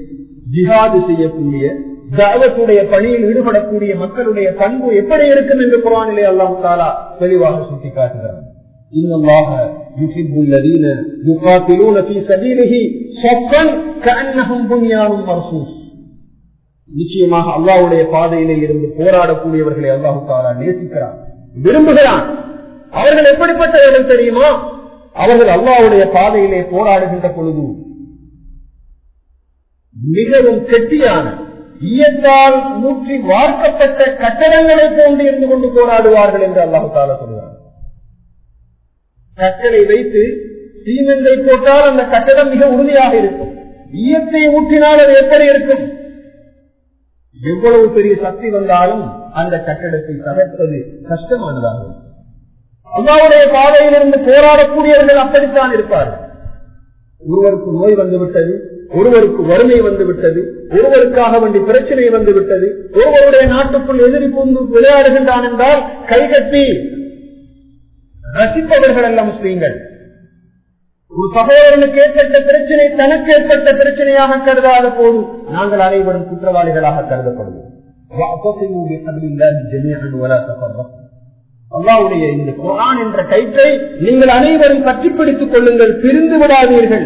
ஜிஹாது செய்யக்கூடிய தாவத்துடைய பணியில் ஈடுபடக்கூடிய மக்களுடைய பண்பு எப்படி இருக்கும் என்று குரானிலே அல்லாஹு தாலா தெளிவாக சுட்டிக்காட்டுகிறார் இன்னமாக يحب الذين يقاتلون في سبيله صفا كأنهم بنيان مرصوص நிச்சயமாக அல்லாவுடைய பாதையிலே இருந்து போராடக்கூடியவர்களை அல்லாஹு தாலா நேசிக்கிறான் விரும்புகிறான் அவர்கள் எப்படிப்பட்டவர்கள் தெரியுமா அவர்கள் அல்லாவுடைய பாதையிலே போராடுகின்ற பொழுது மிகவும் கெட்டியான இயற்கால் ஊற்றி வார்க்கப்பட்ட கட்டடங்களை போன்று இருந்து கொண்டு போராடுவார்கள் என்று அல்லாஹு தாலா சொல்கிறார் கட்டளை வைத்து சீமெந்தை போட்டால் அந்த கட்டடம் மிக உறுதியாக இருக்கும் ஈயத்தை ஊற்றினால் அது எப்படி இருக்கும் எவ்வளவு பெரிய சக்தி வந்தாலும் அந்த கட்டடத்தை தகர்ப்பது கஷ்டமானதாக இருக்கும் அல்லாவுடைய பாதையிலிருந்து போராடக்கூடியவர்கள் அப்படித்தான் இருப்பார்கள் ஒருவருக்கு நோய் வந்துவிட்டது ஒருவருக்கு வறுமை வந்துவிட்டது ஒருவருக்காக வேண்டி பிரச்சனை வந்துவிட்டது ஒருவருடைய நாட்டுக்குள் எதிரி புந்து விளையாடுகின்றான் என்றால் கைகட்டி ரசிப்பவர்கள் அல்ல முஸ்லீம்கள் ஒரு சகோதரனுக்கு ஏற்பட்ட பிரச்சனை தனக்கு ஏற்பட்ட பிரச்சனையாக கருதாத போது நாங்கள் அனைவரும் குற்றவாளிகளாக கருதப்படுவோம் அல்லாவுடைய இந்த குரான் என்ற கயிற்றை நீங்கள் அனைவரும் பற்றி பிடித்துக் கொள்ளுங்கள் பிரிந்து விடாதீர்கள்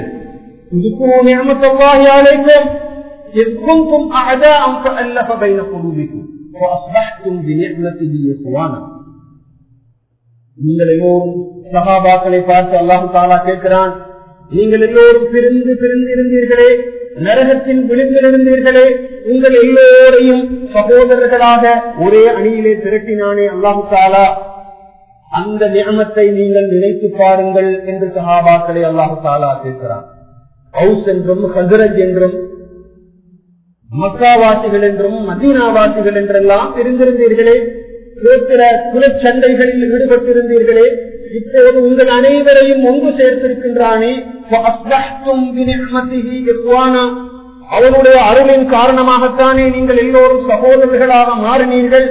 إذ كنتم أعداء فألف بين قلوبكم وأصبحتم بنعمته إخوانا நீங்கள் எல்லோரும் சகாபாக்களை பார்த்து அல்லாஹு தாலா கேட்கிறான் நீங்கள் எல்லோரும் பிரிந்து பிரிந்து இருந்தீர்களே நரகத்தின் விழுந்திருந்தீர்களே உங்கள் எல்லோரையும் சகோதரர்களாக ஒரே அணியிலே திரட்டினானே அல்லாஹு தாலா அந்த நியமத்தை நீங்கள் நினைத்து பாருங்கள் என்று சகாபாக்களை அல்லாஹு தாலா கேட்கிறான் ஹவுஸ் என்றும் ஹசரத் என்றும் மக்காவாசிகள் என்றும் மதீனாவாசிகள் என்றெல்லாம் பிரிந்திருந்தீர்களே கோத்திர குலச்சண்டைகளில் ஈடுபட்டிருந்தீர்களே இப்போது உங்கள் அனைவரையும் ஒன்று சேர்த்திருக்கின்றானே அவனுடைய அருளின் காரணமாகத்தானே நீங்கள் எல்லோரும் சகோதரர்களாக மாறினீர்கள்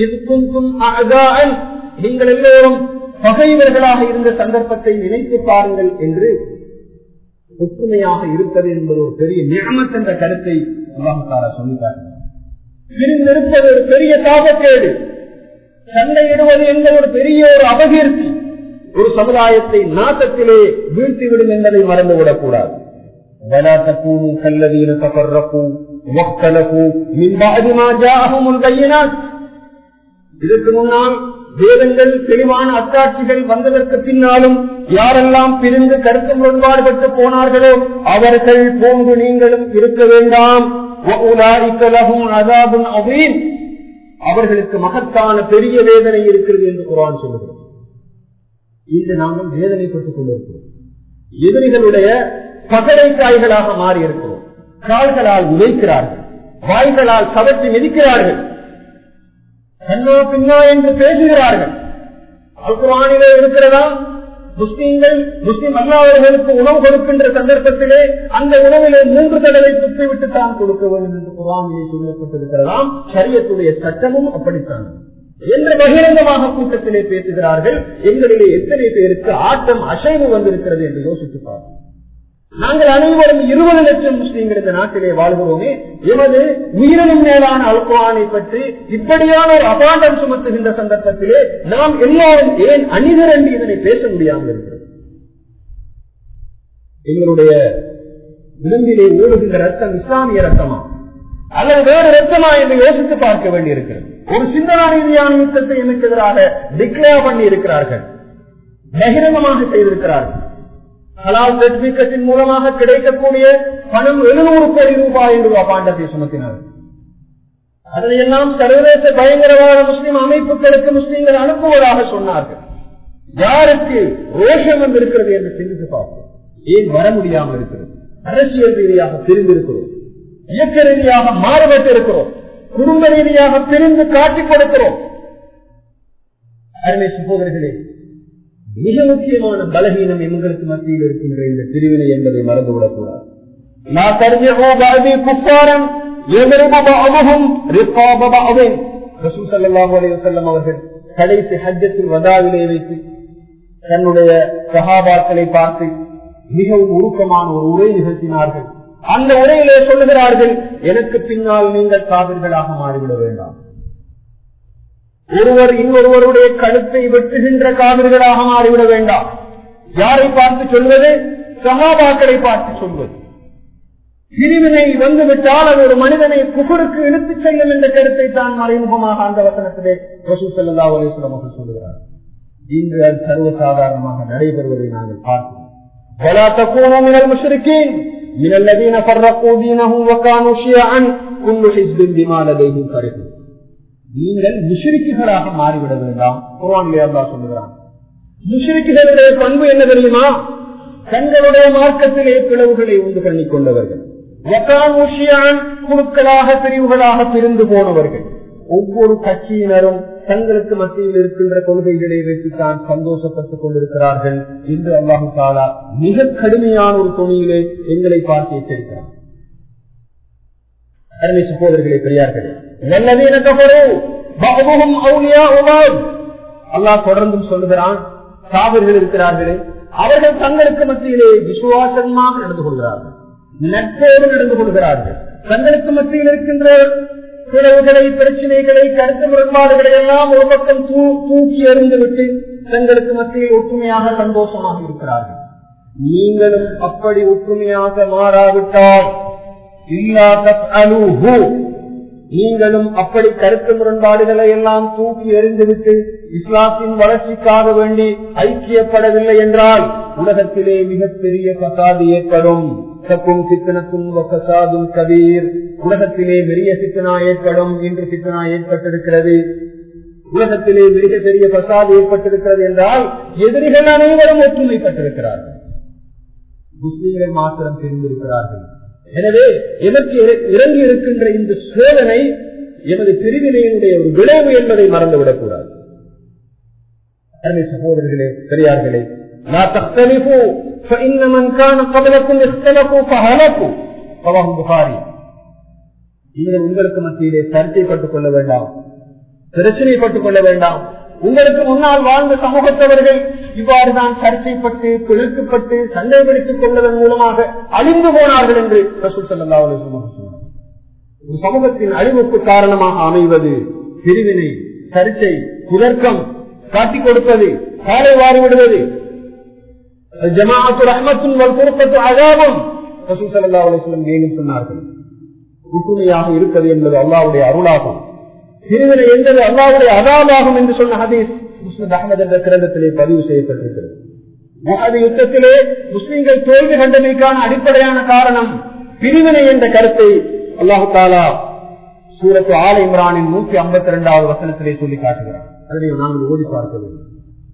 நீங்கள் எல்லோரும் பகைவர்களாக இருந்த சந்தர்ப்பத்தை நினைத்து பாருங்கள் என்று ஒற்றுமையாக இருப்பது என்பது ஒரு பெரிய நியமத் என்ற கருத்தை அல்லாஹாரா சொல்லிக்காட்டினார் பிரிந்திருப்பது ஒரு பெரிய தாபக்கேடு சண்டையிடுவது என்பது ஒரு பெரிய ஒரு அபகீர்த்தி ஒரு சமுதாயத்தை நாட்டத்திலே வீழ்த்திவிடும் என்பதை மறந்துவிடக் கூடாது ولا تكونوا كالذين تفرقوا واختلفوا من بعد ما جاءهم البينات இதற்கு முன்னால் வேதங்கள் தெளிவான அத்தாட்சிகள் வந்ததற்கு பின்னாலும் யாரெல்லாம் பிரிந்து கருத்து முரண்பாடுபட்டு போனார்களோ அவர்கள் போன்று நீங்களும் இருக்க வேண்டாம் அவர்களுக்கு மகத்தான பெரிய வேதனை இருக்கிறது என்று குரான் சொல்லுகிறோம் இன்று நாங்கள் வேதனைப்பட்டுக் கொண்டிருக்கிறோம் எதிரிகளுடைய பகடை காய்களாக மாறி இருக்கிறோம் கால்களால் உதைக்கிறார்கள் வாய்களால் சவற்றி மிதிக்கிறார்கள் கண்ணா பின்னா என்று பேசுகிறார்கள் அல்குரானிலே இருக்கிறதா முஸ்லீம்கள் முஸ்லீம் அல்லாதவர்களுக்கு உணவு கொடுக்கின்ற சந்தர்ப்பத்திலே அந்த உணவிலே மூன்று தடவை துப்பிவிட்டு தான் கொடுக்க வேண்டும் என்று குரானிலே சொல்லப்பட்டிருக்கிறதாம் சரியத்துடைய சட்டமும் அப்படித்தான் என்று பகிரங்கமாக கூட்டத்திலே பேசுகிறார்கள் எங்களிலே எத்தனை பேருக்கு ஆட்டம் அசைவு வந்திருக்கிறது என்று யோசித்து பார்ப்போம் நாங்கள் அனைவரும் இருபது லட்சம் முஸ்லீம்கள் இந்த நாட்டிலே வாழ்கிறோமே எமது உயிரினும் மேலான அல்குவானை பற்றி இப்படியான ஒரு அபாண்டம் சுமத்துகின்ற சந்தர்ப்பத்திலே நாம் எல்லாரும் ஏன் அணிதிரண்டு இதனை பேச முடியாமல் இருக்கிறது எங்களுடைய விளிம்பிலே ஓடுகின்ற ரத்தம் இஸ்லாமிய ரத்தமா அல்லது வேறு ரத்தமா என்று யோசித்து பார்க்க வேண்டியிருக்கிறது ஒரு சிந்தனா ரீதியான யுத்தத்தை எனக்கு எதிராக டிக்ளேர் பண்ணி இருக்கிறார்கள் பகிரங்கமாக செய்திருக்கிறார்கள் ஹலால் சர்டிபிகேட்டின் மூலமாக கிடைக்கக்கூடிய பணம் எழுநூறு கோடி ரூபாய் என்று அபாண்டத்தை சுமத்தினார் அதையெல்லாம் சர்வதேச பயங்கரவாத முஸ்லிம் அமைப்புகளுக்கு முஸ்லீம்கள் அனுப்புவதாக சொன்னார்கள் யாருக்கு ரோஷம் வந்திருக்கிறது என்று சிந்தித்து பார்ப்போம் ஏன் வர முடியாமல் இருக்கிறது அரசியல் ரீதியாக பிரிந்திருக்கிறோம் இயக்க ரீதியாக மாறுபட்டு இருக்கிறோம் குடும்ப ரீதியாக பிரிந்து காட்டிக் கொடுக்கிறோம் அருமை சகோதரர்களே மிக முக்கியமான பலகீனம் எங்களுக்கு மத்தியில் இருக்கின்ற இந்த பிரிவினை என்பதை மறந்துவிடக் கூடாது நான் தருகிறோ பாரதி குப்பாரம் அவர்கள் கடைசி ஹஜ்ஜத்தில் வதாவிலே வைத்து தன்னுடைய சகாபாக்களை பார்த்து மிகவும் உருக்கமான ஒரு உரை நிகழ்த்தினார்கள் அந்த உரையிலே சொல்லுகிறார்கள் எனக்கு பின்னால் நீங்கள் காவிர்களாக மாறிவிட வேண்டாம் ஒருவர் இன்னொருவருடைய கழுத்தை வெட்டுகின்ற காவிர்களாக மாறிவிட வேண்டாம் யாரை பார்த்து சொல்வது சகாபாக்களை பார்த்து சொல்வது பிரிவினை வந்துவிட்டால் அது ஒரு மனிதனை குகருக்கு இழுத்துச் செல்லும் என்ற கருத்தை தான் மறைமுகமாக அந்த வசனத்திலே ரசூ சல்லா அலிஸ்லாம் அவர்கள் சொல்லுகிறார் இன்று அது சர்வசாதாரணமாக நடைபெறுவதை நாங்கள் பார்க்கிறோம் ولا تكونوا من المشركين من الذين فرقوا دينهم وكانوا شيعا كل حزب بما لديهم فرحون நீங்கள் முஷிரிக்குகளாக மாறிவிட வேண்டாம் குர்ஆனிலே அல்லாஹ் சொல்லுகிறான் முஷிரிக்குகளுடைய பண்பு என்ன தெரியுமா தங்களுடைய மார்க்கத்திலே பிளவுகளை உண்டு பண்ணிக் கொண்டவர்கள் குழுக்களாக பிரிவுகளாக பிரிந்து போனவர்கள் ஒவ்வொரு கட்சியினரும் தங்களுக்கு மத்தியில் இருக்கின்ற கொள்கைகளை வைத்துத்தான் சந்தோஷப்பட்டுக் கொண்டிருக்கிறார்கள் என்று அல்லாஹு தாலா மிக கடுமையான ஒரு துணியிலே எங்களை பார்த்து எச்சரிக்கிறார் அருமை சகோதரர்களே பெரியார்களே நல்லதீன கபரோ பகுமுகம் அவுலியா உமான் அல்லாஹ் தொடர்ந்தும் சொல்லுகிறான் காவிர்கள் இருக்கிறார்களே அவர்கள் தங்களுக்கு மத்தியிலே விசுவாசமாக நடந்து கொள்கிறார்கள் நட்போடு நடந்து கொள்கிறார்கள் தங்களுக்கு மத்தியில் இருக்கின்ற பிளவுகளை பிரச்சனைகளை கருத்து முரண்பாடுகளை எல்லாம் ஒரு பக்கம் தூக்கி எறிந்துவிட்டு தங்களுக்கு மத்தியில் ஒற்றுமையாக சந்தோஷமாக இருக்கிறார்கள் நீங்களும் அப்படி ஒற்றுமையாக மாறாவிட்டால் நீங்களும் அப்படி கருத்து முரண்பாடுகளை எல்லாம் தூக்கி எறிந்துவிட்டு இஸ்லாத்தின் வளர்ச்சிக்காக வேண்டி ஐக்கியப்படவில்லை என்றால் உலகத்திலே மிகப்பெரிய பசாது ஏற்படும் சக்கும் சித்தனத்தும் கசாதும் கபீர் உலகத்திலே பெரிய சித்தனா ஏற்படும் இன்று சித்தனா ஏற்பட்டிருக்கிறது உலகத்திலே மிக பெரிய பசாது ஏற்பட்டிருக்கிறது என்றால் எதிரிகள் அனைவரும் ஒற்றுமைப்பட்டிருக்கிறார்கள் முஸ்லீம்கள் மாத்திரம் தெரிந்திருக்கிறார்கள் எனவே எதற்கு இறங்கி இருக்கின்ற இந்த சோதனை எமது பிரிவினையினுடைய ஒரு விளைவு என்பதை மறந்துவிடக் கூடாது அருமை சகோதரர்களே பெரியார்களே لا تختلفوا فإن من كان قبلكم اختلفوا فهلكوا رواه البخاري நீங்கள் உங்களுக்கு மத்தியிலே சர்ச்சைப்பட்டுக் கொள்ள வேண்டாம் பிரச்சனைப்பட்டுக் கொள்ள வேண்டாம் உங்களுக்கு முன்னால் வாழ்ந்த சமூகத்தவர்கள் இவ்வாறுதான் சர்ச்சைப்பட்டு கிழக்கப்பட்டு சண்டைப்படுத்திக் கொள்வதன் மூலமாக அழிந்து போனார்கள் என்று ரசூல் சல்லா சொன்னார் ஒரு சமூகத்தின் அழிவுக்கு காரணமாக அமைவது பிரிவினை சர்ச்சை குதர்க்கம் காட்டிக் கொடுப்பது காலை வாரிவிடுவது ஜமாஅத்து ரஹ்மத்தும் பொருத்தத்து அழாவும் ரசூல் சல்லா அலுவலம் மேலும் சொன்னார்கள் ஒற்றுமையாக இருப்பது என்பது அல்லாவுடைய அருளாகும் பிரிவினை என்பது அல்லாவுடைய அதாபாகும் என்று சொன்ன ஹதீஸ் முஸ்லிம் அகமது என்ற கிரந்தத்திலே பதிவு செய்யப்பட்டிருக்கிறது முகது யுத்தத்திலே முஸ்லிம்கள் தோல்வி கண்டமைக்கான அடிப்படையான காரணம் பிரிவினை என்ற கருத்தை அல்லாஹு தாலா சூரத்து ஆல இம்ரானின் நூற்றி ஐம்பத்தி இரண்டாவது வசனத்திலே சொல்லி காட்டுகிறார் அதனை நாங்கள் ஓடி பார்க்க வேண்டும்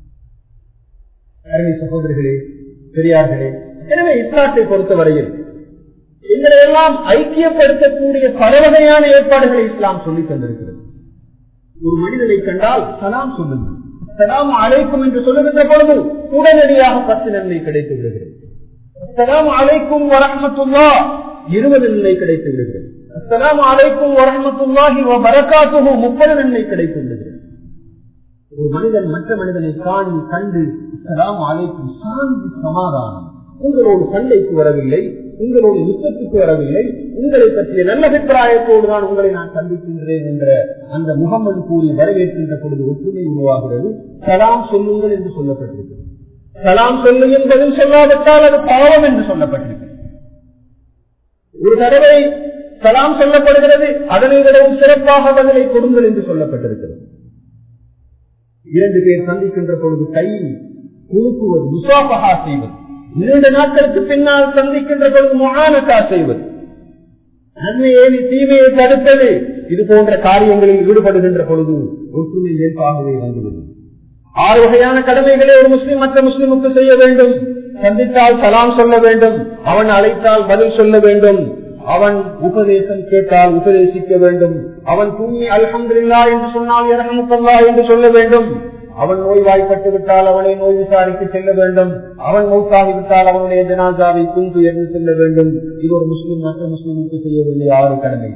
அருமை சகோதரிகளே பெரியார்களே எனவே இஸ்லாத்தை பொறுத்தவரையில் எங்களை எல்லாம் ஐக்கியப்படுத்தக்கூடிய பல வகையான ஏற்பாடுகளை இஸ்லாம் சொல்லி தந்திருக்கிறது ஒரு மனிதனை கண்டால் சலாம் சொல்லுங்கள் சலாம் அழைக்கும் என்று சொல்லுகின்ற பொழுது உடனடியாக பத்து நன்மை கிடைத்து விடுகிறது அஸ்லாம் அழைக்கும் வரமத்துல்லா இருபது நன்மை கிடைத்து விடுகிறது அஸ்லாம் அழைக்கும் வரமத்துல்லாஹி வரக்காத்துகு முப்பது நன்மை கிடைத்து விடுகிறது ஒரு மனிதன் மற்ற மனிதனை காணி கண்டு சலாம் அழைக்கும் சாந்தி சமாதானம் உங்களோடு சண்டைக்கு வரவில்லை உங்களோடு யுத்தத்துக்கு வரவில்லை உங்களை பற்றிய நல்ல அபிப்பிராயத்தோடு தான் உங்களை நான் சந்திக்கின்றேன் என்ற அந்த முகமது கூறி வரவேற்கின்ற பொழுது ஒற்றுமை உருவாகிறது சலாம் சொல்லுங்கள் என்று சொல்லப்பட்டிருக்கிறது சலாம் சொல்லு என்பதும் சொல்லாவிட்டால் அது பாவம் என்று சொல்லப்பட்டிருக்கிறது ஒரு தடவை சலாம் சொல்லப்படுகிறது அதனை விடவும் சிறப்பாக பதிலை கொடுங்கள் என்று சொல்லப்பட்டிருக்கிறது இரண்டு பேர் சந்திக்கின்ற பொழுது கை குழுக்குவது முசாபகா செய்வது இரண்டு நாட்களுக்கு பின்னால் சந்திக்கின்ற பொழுது மகானக்கா செய்வது நன்மையை தீமையை தடுத்தது இது போன்ற காரியங்களில் ஈடுபடுகின்ற பொழுது ஒற்றுமை இயல்பாகவே வந்துவிடும் ஆறு வகையான கடமைகளை ஒரு முஸ்லீம் மற்ற முஸ்லிமுக்கு செய்ய வேண்டும் சந்தித்தால் சலாம் சொல்ல வேண்டும் அவன் அழைத்தால் பதில் சொல்ல வேண்டும் அவன் உபதேசம் கேட்டால் உபதேசிக்க வேண்டும் அவன் தூங்கி அல்ஹம்துல்லா என்று சொன்னால் இரஹமுக்கல்லா என்று சொல்ல வேண்டும் அவன் நோய்வாய்ப்பட்டு விட்டால் அவனை நோய் விசாரிக்க செல்ல வேண்டும் அவன் மௌத்தாகிவிட்டால் அவனுடைய ஜனாதாவை குந்து என்று செல்ல வேண்டும் இது ஒரு முஸ்லிம் மற்ற முஸ்லிமுக்கு செய்ய வேண்டிய ஆறு கடமை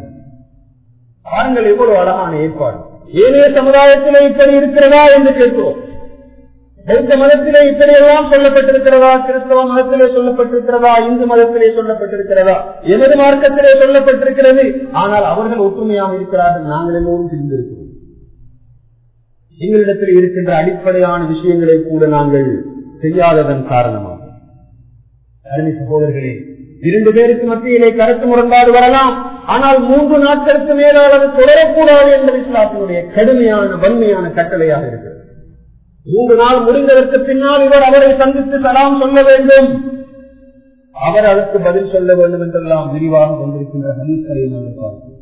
பாருங்கள் எவ்வளவு அழகான ஏற்பாடு ஏனைய சமுதாயத்திலே இப்படி இருக்கிறதா என்று கேட்கிறோம் பௌத்த மதத்திலே இப்படியெல்லாம் சொல்லப்பட்டிருக்கிறதா கிறிஸ்தவ மதத்திலே சொல்லப்பட்டிருக்கிறதா இந்து மதத்திலே சொல்லப்பட்டிருக்கிறதா எமது மார்க்கத்திலே சொல்லப்பட்டிருக்கிறது ஆனால் அவர்கள் ஒற்றுமையாக இருக்கிறார்கள் நாங்கள் எல்லோரும் பிரிந்திருக்கிறோம் எங்களிடத்தில் இருக்கின்ற அடிப்படையான விஷயங்களை கூட நாங்கள் செய்யாததன் காரணமாக அருமை சகோதரர்களே இரண்டு பேருக்கு மத்தியிலே கருத்து முரண்பாடு வரலாம் ஆனால் மூன்று நாட்களுக்கு மேலால் அது தொடரக்கூடாது என்பது இஸ்லாத்தினுடைய கடுமையான வன்மையான கட்டளையாக இருக்கிறது மூன்று நாள் முடிந்ததற்கு பின்னால் இவர் அவரை சந்தித்து சலாம் சொல்ல வேண்டும் அவர் அதற்கு பதில் சொல்ல வேண்டும் என்றெல்லாம் விரிவாக வந்திருக்கின்ற ஹதீஸ்களை நாங்கள் பார்க்கிறோம்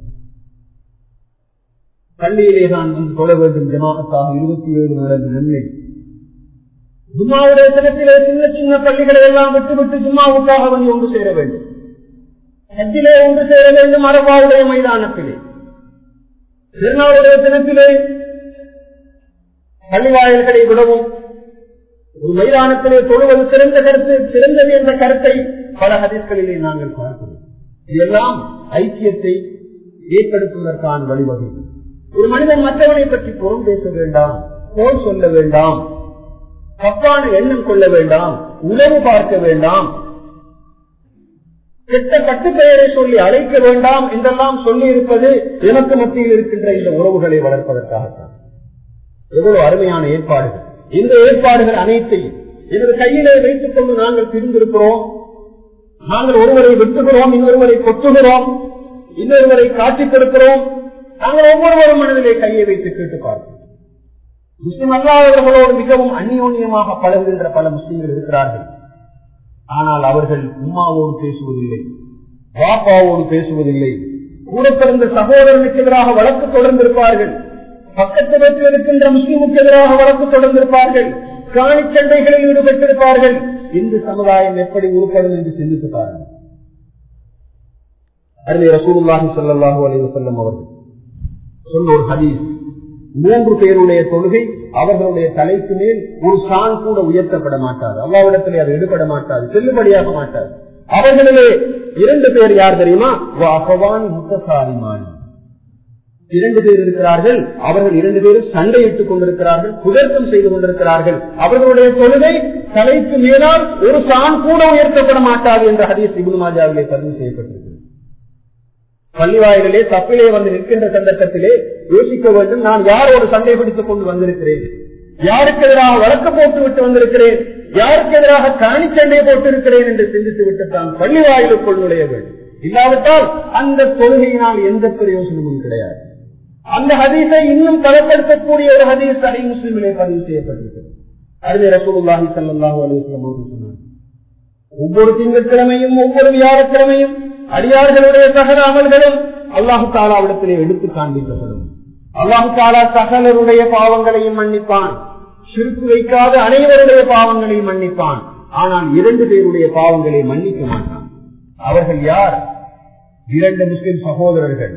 பள்ளியிலே தான் வந்து தொழ வேண்டும் ஜமாத்தாக இருபத்தி ஏழு மடங்கு நன்மை ஜும்மாவுடைய தினத்திலே சின்ன சின்ன பள்ளிகளை எல்லாம் விட்டுவிட்டு ஜும்மாவுக்காக வந்து ஒன்று சேர வேண்டும் ஹஜ்ஜிலே ஒன்று சேர வேண்டும் அரபாவுடைய மைதானத்திலே திருநாளுடைய தினத்திலே பள்ளிவாயல்களை விடவும் ஒரு மைதானத்திலே தொழுவது சிறந்த கருத்து சிறந்தது என்ற கருத்தை பல ஹதீஸ்களிலே நாங்கள் பார்க்கிறோம் இதெல்லாம் ஐக்கியத்தை ஏற்படுத்துவதற்கான வழிவகை ஒரு மனிதன் மற்றவனை பற்றி புறம் பேச வேண்டாம் போல் சொல்ல வேண்டாம் தப்பான எண்ணம் கொள்ள வேண்டாம் உணவு பார்க்க வேண்டாம் கெட்ட கட்டுப்பெயரை சொல்லி அழைக்க வேண்டாம் என்றெல்லாம் சொல்லி இருப்பது எனக்கு மத்தியில் இருக்கின்ற இந்த உறவுகளை வளர்ப்பதற்காகத்தான் எவ்வளவு அருமையான ஏற்பாடுகள் இந்த ஏற்பாடுகள் அனைத்தையும் எனது கையிலே வைத்துக் கொண்டு நாங்கள் பிரிந்திருக்கிறோம் நாங்கள் ஒருவரை வெட்டுகிறோம் இன்னொருவரை கொட்டுகிறோம் இன்னொருவரை காட்டிக் கொடுக்கிறோம் நாங்கள் ஒவ்வொருவரும் மனதிலே கையை வைத்து கேட்டு பார்க்கிறோம் முஸ்லிம் அல்லாதவர்களோடு மிகவும் அந்யோன்யமாக பழகுகின்ற பல முஸ்லிம்கள் இருக்கிறார்கள் ஆனால் அவர்கள் உம்மாவோடு பேசுவதில்லை பாப்பாவோடு பேசுவதில்லை கூட பிறந்த சகோதரனுக்கு எதிராக வழக்கு தொடர்ந்திருப்பார்கள் பக்கத்து வீட்டில் இருக்கின்ற முஸ்லிமுக்கு எதிராக வழக்கு தொடர்ந்திருப்பார்கள் காணி சண்டைகளில் ஈடுபட்டிருப்பார்கள் இந்து சமுதாயம் எப்படி உருப்படும் என்று சிந்தித்து பாருங்கள் அருமை ரசூலுல்லாஹி ஸல்லல்லாஹு அலைஹி வஸல்லம் அவர்கள் சொன்ன ஒரு ஹதீஸ் மூன்று பேருடைய தொழுகை அவர்களுடைய தலைக்கு மேல் ஒரு சான் கூட உயர்த்தப்பட மாட்டாது அல்லாவிடத்திலே அது எடுபட மாட்டாது செல்லுபடியாக மாட்டாது அவர்களிலே இரண்டு பேர் யார் தெரியுமா அகவான் முத்தசாரிமான் இரண்டு பேர் இருக்கிறார்கள் அவர்கள் இரண்டு பேரும் சண்டையிட்டுக் கொண்டிருக்கிறார்கள் குதர்க்கம் செய்து கொண்டிருக்கிறார்கள் அவர்களுடைய தொழுகை தலைக்கு மேலால் ஒரு சான் கூட உயர்த்தப்பட மாட்டாது என்ற ஹதீஸ் இபுல் மாஜாவிலே பதிவு செய்யப்பட்டிருக்கிறது பள்ளிவாயிலே தப்பிலே வந்து நிற்கின்ற சந்தர்ப்பத்திலே யோசிக்க வேண்டும் நான் யாரோடு சண்டை பிடித்துக் கொண்டு வந்திருக்கிறேன் யாருக்கு எதிராக வழக்கு போட்டு விட்டு வந்திருக்கிறேன் யாருக்கு எதிராக காணி சண்டை போட்டிருக்கிறேன் என்று சிந்தித்து விட்டு தான் பள்ளிவாயிலுக்குள் நுழைய வேண்டும் இல்லாவிட்டால் அந்த தொழுகையினால் எந்த பிரயோசனமும் கிடையாது அந்த ஹதீஸை இன்னும் தரப்படுத்தக்கூடிய ஒரு ஹதீஸ் அடி முஸ்லிமிலே பதிவு செய்யப்பட்டிருக்கிறது அருமை ரசூலுல்லாஹி ஸல்லல்லாஹு அலைஹி வஸல்லம் அவர்கள் சொன்னார் ஒவ்வொரு திங்கட்கிழமையும் ஒவ்வொரு வியாழக்கிழமையும் அடியார்களுடைய சகல அமல்களும் அல்லாஹு தாலாவிடத்திலே எடுத்து காண்பிக்கப்படும் அல்லாஹு தாலா சகலருடைய பாவங்களையும் மன்னிப்பான் சிறுக்கு வைக்காத அனைவருடைய பாவங்களையும் மன்னிப்பான் ஆனால் இரண்டு பேருடைய பாவங்களை மன்னிக்க மாட்டான் அவர்கள் யார் இரண்டு முஸ்லிம் சகோதரர்கள்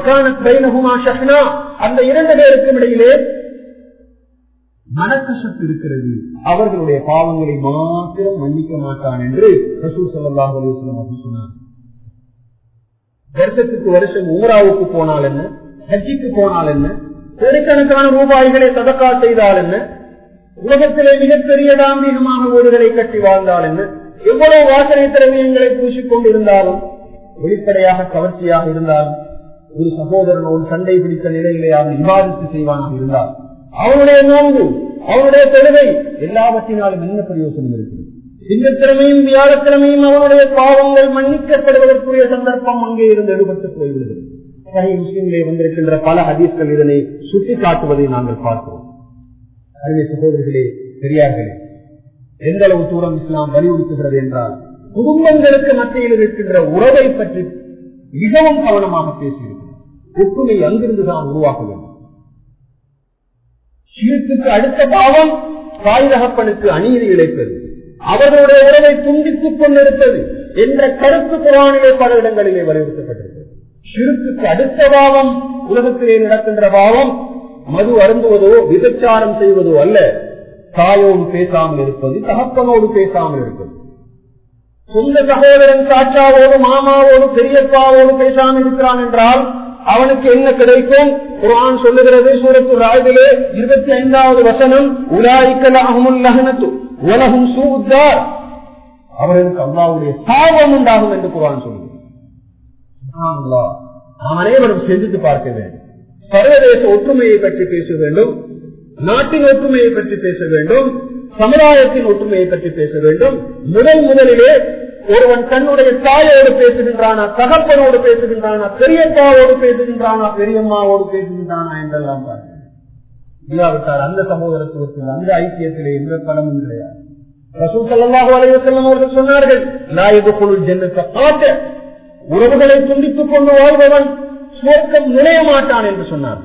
அந்த இரண்டு பேருக்கும் இடையிலே மனக்கசப்பு இருக்கிறது அவர்களுடைய பாவங்களை மாத்திரம் மன்னிக்க மாட்டான் என்று ரசூல் சல்லாஹ் அலுவலம் அவர்கள் சொன்னார் வருஷத்துக்கு வருஷம் ஊராவுக்கு போனால் என்ன ஹஜ்ஜிக்கு போனால் என்ன கோடிக்கணக்கான ரூபாய்களை சதக்கா செய்தால் என்ன உலகத்திலே மிகப்பெரிய தாம்பீகமாக வீடுகளை கட்டி வாழ்ந்தால் என்ன எவ்வளவு வாசனை திறமையங்களை பூசிக்கொண்டு இருந்தாலும் வெளிப்படையாக கவர்ச்சியாக இருந்தாலும் ஒரு சகோதரனோடு சண்டை பிடித்த நிலையிலே அவன் விவாதித்து செய்வானாக இருந்தால் அவனுடைய நோன்பு அவனுடைய தொழுகை எல்லாவற்றினாலும் என்ன பிரயோசனம் இருக்கிறது திங்கட்கிழமையும் வியாழக்கிழமையும் அவனுடைய பாவங்கள் மன்னிக்கப்படுவதற்குரிய சந்தர்ப்பம் அங்கே இருந்து எடுபட்டு போய்விடுகிறது சஹி முஸ்லிமிலே வந்திருக்கின்ற பல ஹதீஸ்கள் இதனை சுட்டி காட்டுவதை நாங்கள் பார்க்கிறோம் அருமை சகோதரர்களே பெரியார்களே எந்த அளவு தூரம் இஸ்லாம் வலியுறுத்துகிறது என்றால் குடும்பங்களுக்கு மத்தியில் இருக்கின்ற உறவை பற்றி மிகவும் கவனமாக பேசியிருக்கிறது ஒற்றுமை அங்கிருந்துதான் உருவாக்க வேண்டும் சீர்த்துக்கு அடுத்த பாவம் தாய் தகப்பனுக்கு அநீதி இழைப்பது அவர்களுடைய உறவை துண்டித்துக் கொண்டிருப்பது என்ற கருத்து குரானிலே பல இடங்களிலே வலியுறுத்தப்பட்டிருக்கிறது சிறுத்துக்கு அடுத்த பாவம் உலகத்திலே நடக்கின்ற பாவம் மது அருந்துவதோ விபச்சாரம் செய்வதோ அல்ல தாயோடு பேசாமல் இருப்பது தகப்பனோடு பேசாமல் இருப்பது சொந்த சகோதரன் சாச்சாவோடு மாமாவோடு பெரியப்பாவோடு பேசாமல் இருக்கிறான் என்றால் அவனுக்கு என்ன கிடைக்கும் குரான் சொல்லுகிறது சூரத்து ராஜிலே இருபத்தி ஐந்தாவது வசனம் உலாய்க்கல் அகமுல் லகனத்து உலகம் சூத்தார் அவர்களுக்கு அல்லாவுடைய சாபம் உண்டாகும் என்று குரான் சொல்லுகிறது சுப்ஹானல்லாஹ். நாம் அனைவரும் சிந்தித்து பார்க்க வேண்டும் சர்வதேச ஒற்றுமையை பற்றி பேச வேண்டும் நாட்டின் ஒற்றுமையை பற்றி பேச வேண்டும் சமுதாயத்தின் ஒற்றுமையை பற்றி பேச வேண்டும் முதல் முதலிலே ஒருவன் தன்னுடைய தாயோடு பேசுகின்றானா தகப்பனோடு பேசுகின்றானா பெரியப்பாவோடு பேசுகின்றானா பெரியம்மாவோடு பேசுகின்றானா என்றெல்லாம் பார்க்க இல்லாவிட்டால் அந்த சகோதரத்துவத்தில் அந்த ஐக்கியத்திலே எந்த பலமும் கிடையாது ரசூல் ஸல்லல்லாஹு அலைஹி வஸல்லம் அவர்கள் சொன்னார்கள் லா யதுகுலுல் ஜன்னத காத்த உறவுகளை துண்டித்துக் கொண்டு வாழ்பவன் சுவர்க்கம் நுழைய மாட்டான் என்று சொன்னார்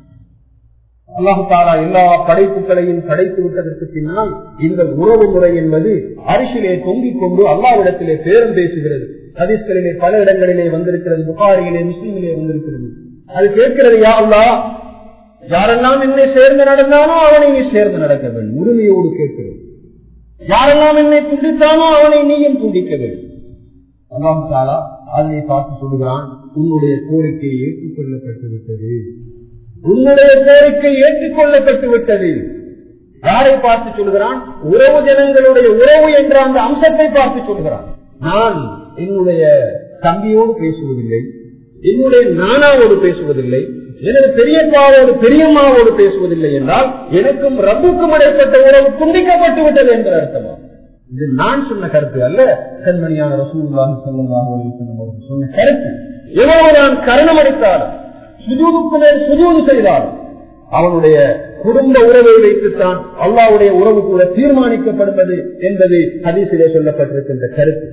அல்லாஹு தாலா எல்லா படைப்புகளையும் படைத்து விட்டதற்கு பின்னால் இந்த உறவு முறை என்பது அரிசிலே தொங்கிக் கொண்டு அல்லாவிடத்திலே பேரம் பேசுகிறது ஹதீஸ்களிலே பல இடங்களிலே வந்திருக்கிறது புகாரியிலே முஸ்லீமிலே வந்திருக்கிறது அது கேட்கிறது யா அல்லாஹ் யாரெல்லாம் என்னை சேர்ந்து நடந்தானோ அவனை நீ சேர்ந்து நடக்க வேண்டும் உரிமையோடு கேட்கிறது யாரெல்லாம் என்னை துண்டித்தானோ அவனை நீயும் துண்டிக்க வேண்டும் அல்லாஹு தாலா அதனை பார்த்து சொல்லுகிறான் உன்னுடைய கோரிக்கை ஏற்றுக்கொள்ளப்பட்டு விட்டது உன்னுடைய கோரிக்கை ஏற்றுக்கொள்ளப்பட்டு விட்டது யாரை பார்த்து சொல்கிறான் உறவு ஜனங்களுடைய உறவு என்ற அந்த அம்சத்தை பார்த்து சொல்கிறான் நான் என்னுடைய தம்பியோடு பேசுவதில்லை என்னுடைய நானாவோடு பேசுவதில்லை எனது பெரியப்பாவோடு பெரியம்மாவோடு பேசுவதில்லை என்றால் எனக்கும் ரப்புக்கும் இடைப்பட்ட உறவு துண்டிக்கப்பட்டு விட்டது என்ற அர்த்தமா இது நான் சொன்ன கருத்து அல்ல கண்மணியான ரசூலுல்லாஹி ஸல்லல்லாஹு அலைஹி வஸல்லம் அவர்கள் சொன்ன கருத்து எவ்வளவு நான் கரணம் அடித்தாலும் சுஜூதுக்கு மேல் சுஜூது செய்தாலும் அவனுடைய குடும்ப உறவை வைத்துத்தான் அல்லாவுடைய உறவு கூட தீர்மானிக்கப்படுவது என்பது ஹதீசிலே சொல்லப்பட்டிருக்கின்ற கருத்து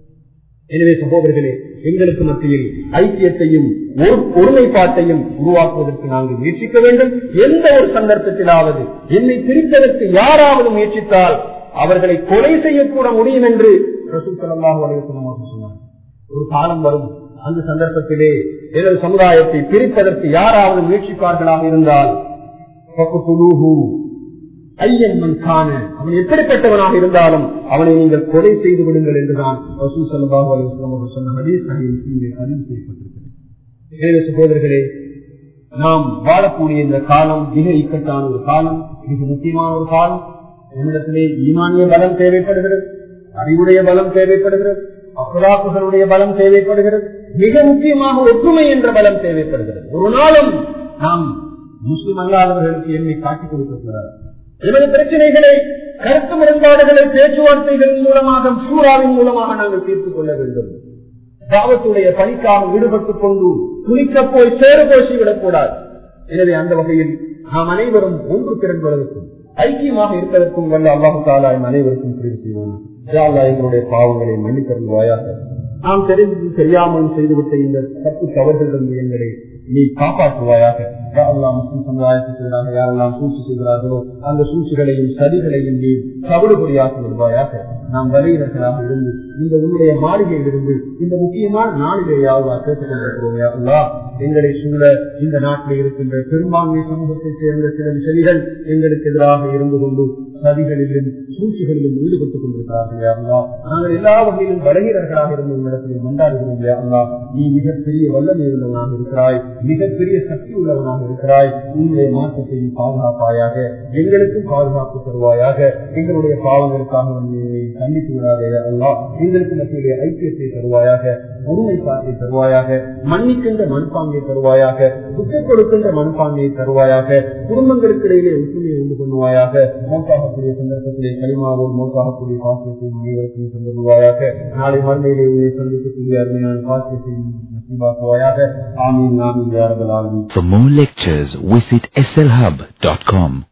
எனவே சகோதரர்களே எங்களுக்கு மத்தியில் ஐக்கியத்தையும் ஒரு- ஒருமைப்பாட்டையும் உருவாக்குவதற்கு நாங்கள் முயற்சிக்க வேண்டும் எந்த ஒரு சந்தர்ப்பத்திலாவது என்னை பிரிப்பதற்கு யாராவது முயற்சித்தால் அவர்களை கொலை செய்யக்கூட முடியும் என்று ரசூல் ஸல்லல்லாஹு அலைஹி வஸல்லம் அவர்கள் சொன்னார் ஒரு காலம் வரும் அந்த சந்தர்ப்பத்திலே எனது சமுதாயத்தை பிரிப்பதற்கு யாராவது முயற்சிப்பார்களாக இருந்தால் ஃபக்துலூஹு. ஐயன் மன் காண அவன் எப்படிப்பட்டவனாக இருந்தாலும் அவனை நீங்கள் கொலை செய்து விடுங்கள் என்றுதான் ரசூல் ஸல்லல்லாஹு அலைஹி வஸல்லம் அவர்கள் சொன்ன ஹதீஸ் சஹீஹ் முஸ்லிமிலே பதிவு செய்யப்பட்டிருக்கிறது எனவே சகோதரர்களே நாம் வாழக்கூடிய இந்த காலம் மிக இக்கட்டான ஒரு காலம் மிக முக்கியமான ஒரு காலம் நம்மிடத்திலே ஈமானிய பலம் தேவைப்படுகிறது அறிவுடைய பலம் தேவைப்படுகிறது அப்ராக்குகளுடைய பலம் தேவைப்படுகிறது மிக முக்கியமாக ஒற்றுமை என்ற பலம் தேவைப்படுகிறது ஒரு நாளும் நாம் முஸ்லிம் அல்லாதவர்களுக்கு எண்ணி காட்டிக் கொடுக்கக்கூடாது எனது பிரச்சனைகளை கருத்து முரண்பாடுகளை பேச்சுவார்த்தைகளின் மூலமாக சூறாவின் மூலமாக நாங்கள் தீர்த்துக் கொள்ள வேண்டும் தாவத்துடைய பணிக்காக ஈடுபட்டுக் கொண்டு குளிக்க போய் சேறு போசி விடக்கூடாது எனவே அந்த வகையில் நாம் அனைவரும் ஒன்று திரண்டுவதற்கும் ஐக்கியமாக இருப்பதற்கும் வல்ல அல்லாஹு தாலா எம் அனைவருக்கும் பிரிவு செய்வோம் யா அல்லாஹ் எங்களுடைய பாவங்களை மன்னித்தருள்வாயாக நாம் தெரிந்து தெரியாமல் செய்துவிட்ட இந்த தப்பு தவறுகளிலிருந்து எங்களை நீ காப்பாற்றுவாயாக யா அல்லாஹ் முஸ்லிம் சமுதாயத்துக்கு எதிராக யாரெல்லாம் சூழ்ச்சி செய்கிறார்களோ அந்த சூழ்ச்சிகளையும் சதிகளையும் நீ தவிடுபடியாக்கி விடுவாயாக நாம் வலையினர்களாக இருந்து இந்த உன்னுடைய மாளிகையில் இருந்து இந்த முக்கியமான நாளிலேயாவது கேட்டுக் கொண்டிருக்கிறோம் யா அல்லாஹ் எங்களை சூழ இந்த நாட்டில் இருக்கின்ற பெரும்பான்மை சமூகத்தைச் சேர்ந்த சில விஷயங்கள் எங்களுக்கு எதிராக இருந்து கொண்டு சதிகளிலும் சூழ்ச்சிகளிலும் ஈடுபட்டுக் கொண்டிருக்கிறார்கள் யா அல்லாஹ் நாங்கள் எல்லா வகையிலும் பலகீனர்களாக இருந்து உங்களிடத்திலே மண்டாடுகிறோம் யா அல்லாஹ் நீ மிகப்பெரிய வல்லமை உள்ளவனாக இருக்கிறாய் மிகப்பெரிய சக்தி உள்ளவனாக இருக்கிறாய் உன்னுடைய மாற்றத்தை நீ பாதுகாப்பாயாக எங்களுக்கும் பாதுகாப்பு தருவாயாக எங்களுடைய பாவங்களுக்காக வந்து கண்டித்து விடாதே யா அல்லாஹ் எங்களுக்கு மத்தியிலே ஐக்கியத்தை தருவாயாக ஒருமைப்பாட்டை தருவாயாக மன்னிக்கின்ற மண்பாங்கை தருவாயாக விட்டுக் கொடுக்கின்ற மண்பாங்கை தருவாயாக குடும்பங்களுக்கு இடையிலே ஒற்றுமையை உண்டு பண்ணுவாயாக மோக்காகக்கூடிய சந்தர்ப்பத்திலே களிமாவோடு மோக்காகக்கூடிய பாக்கியத்தை அனைவருக்கும் தந்துருவாயாக நாளை மறுமையிலே உங்களை சந்திக்கக்கூடிய அருமையான பாக்கியத்தை நசிபாக்குவாயாக ஆமீன் ஆமீன் யாரபல் ஆமீன் For more lectures, visit slhub.com.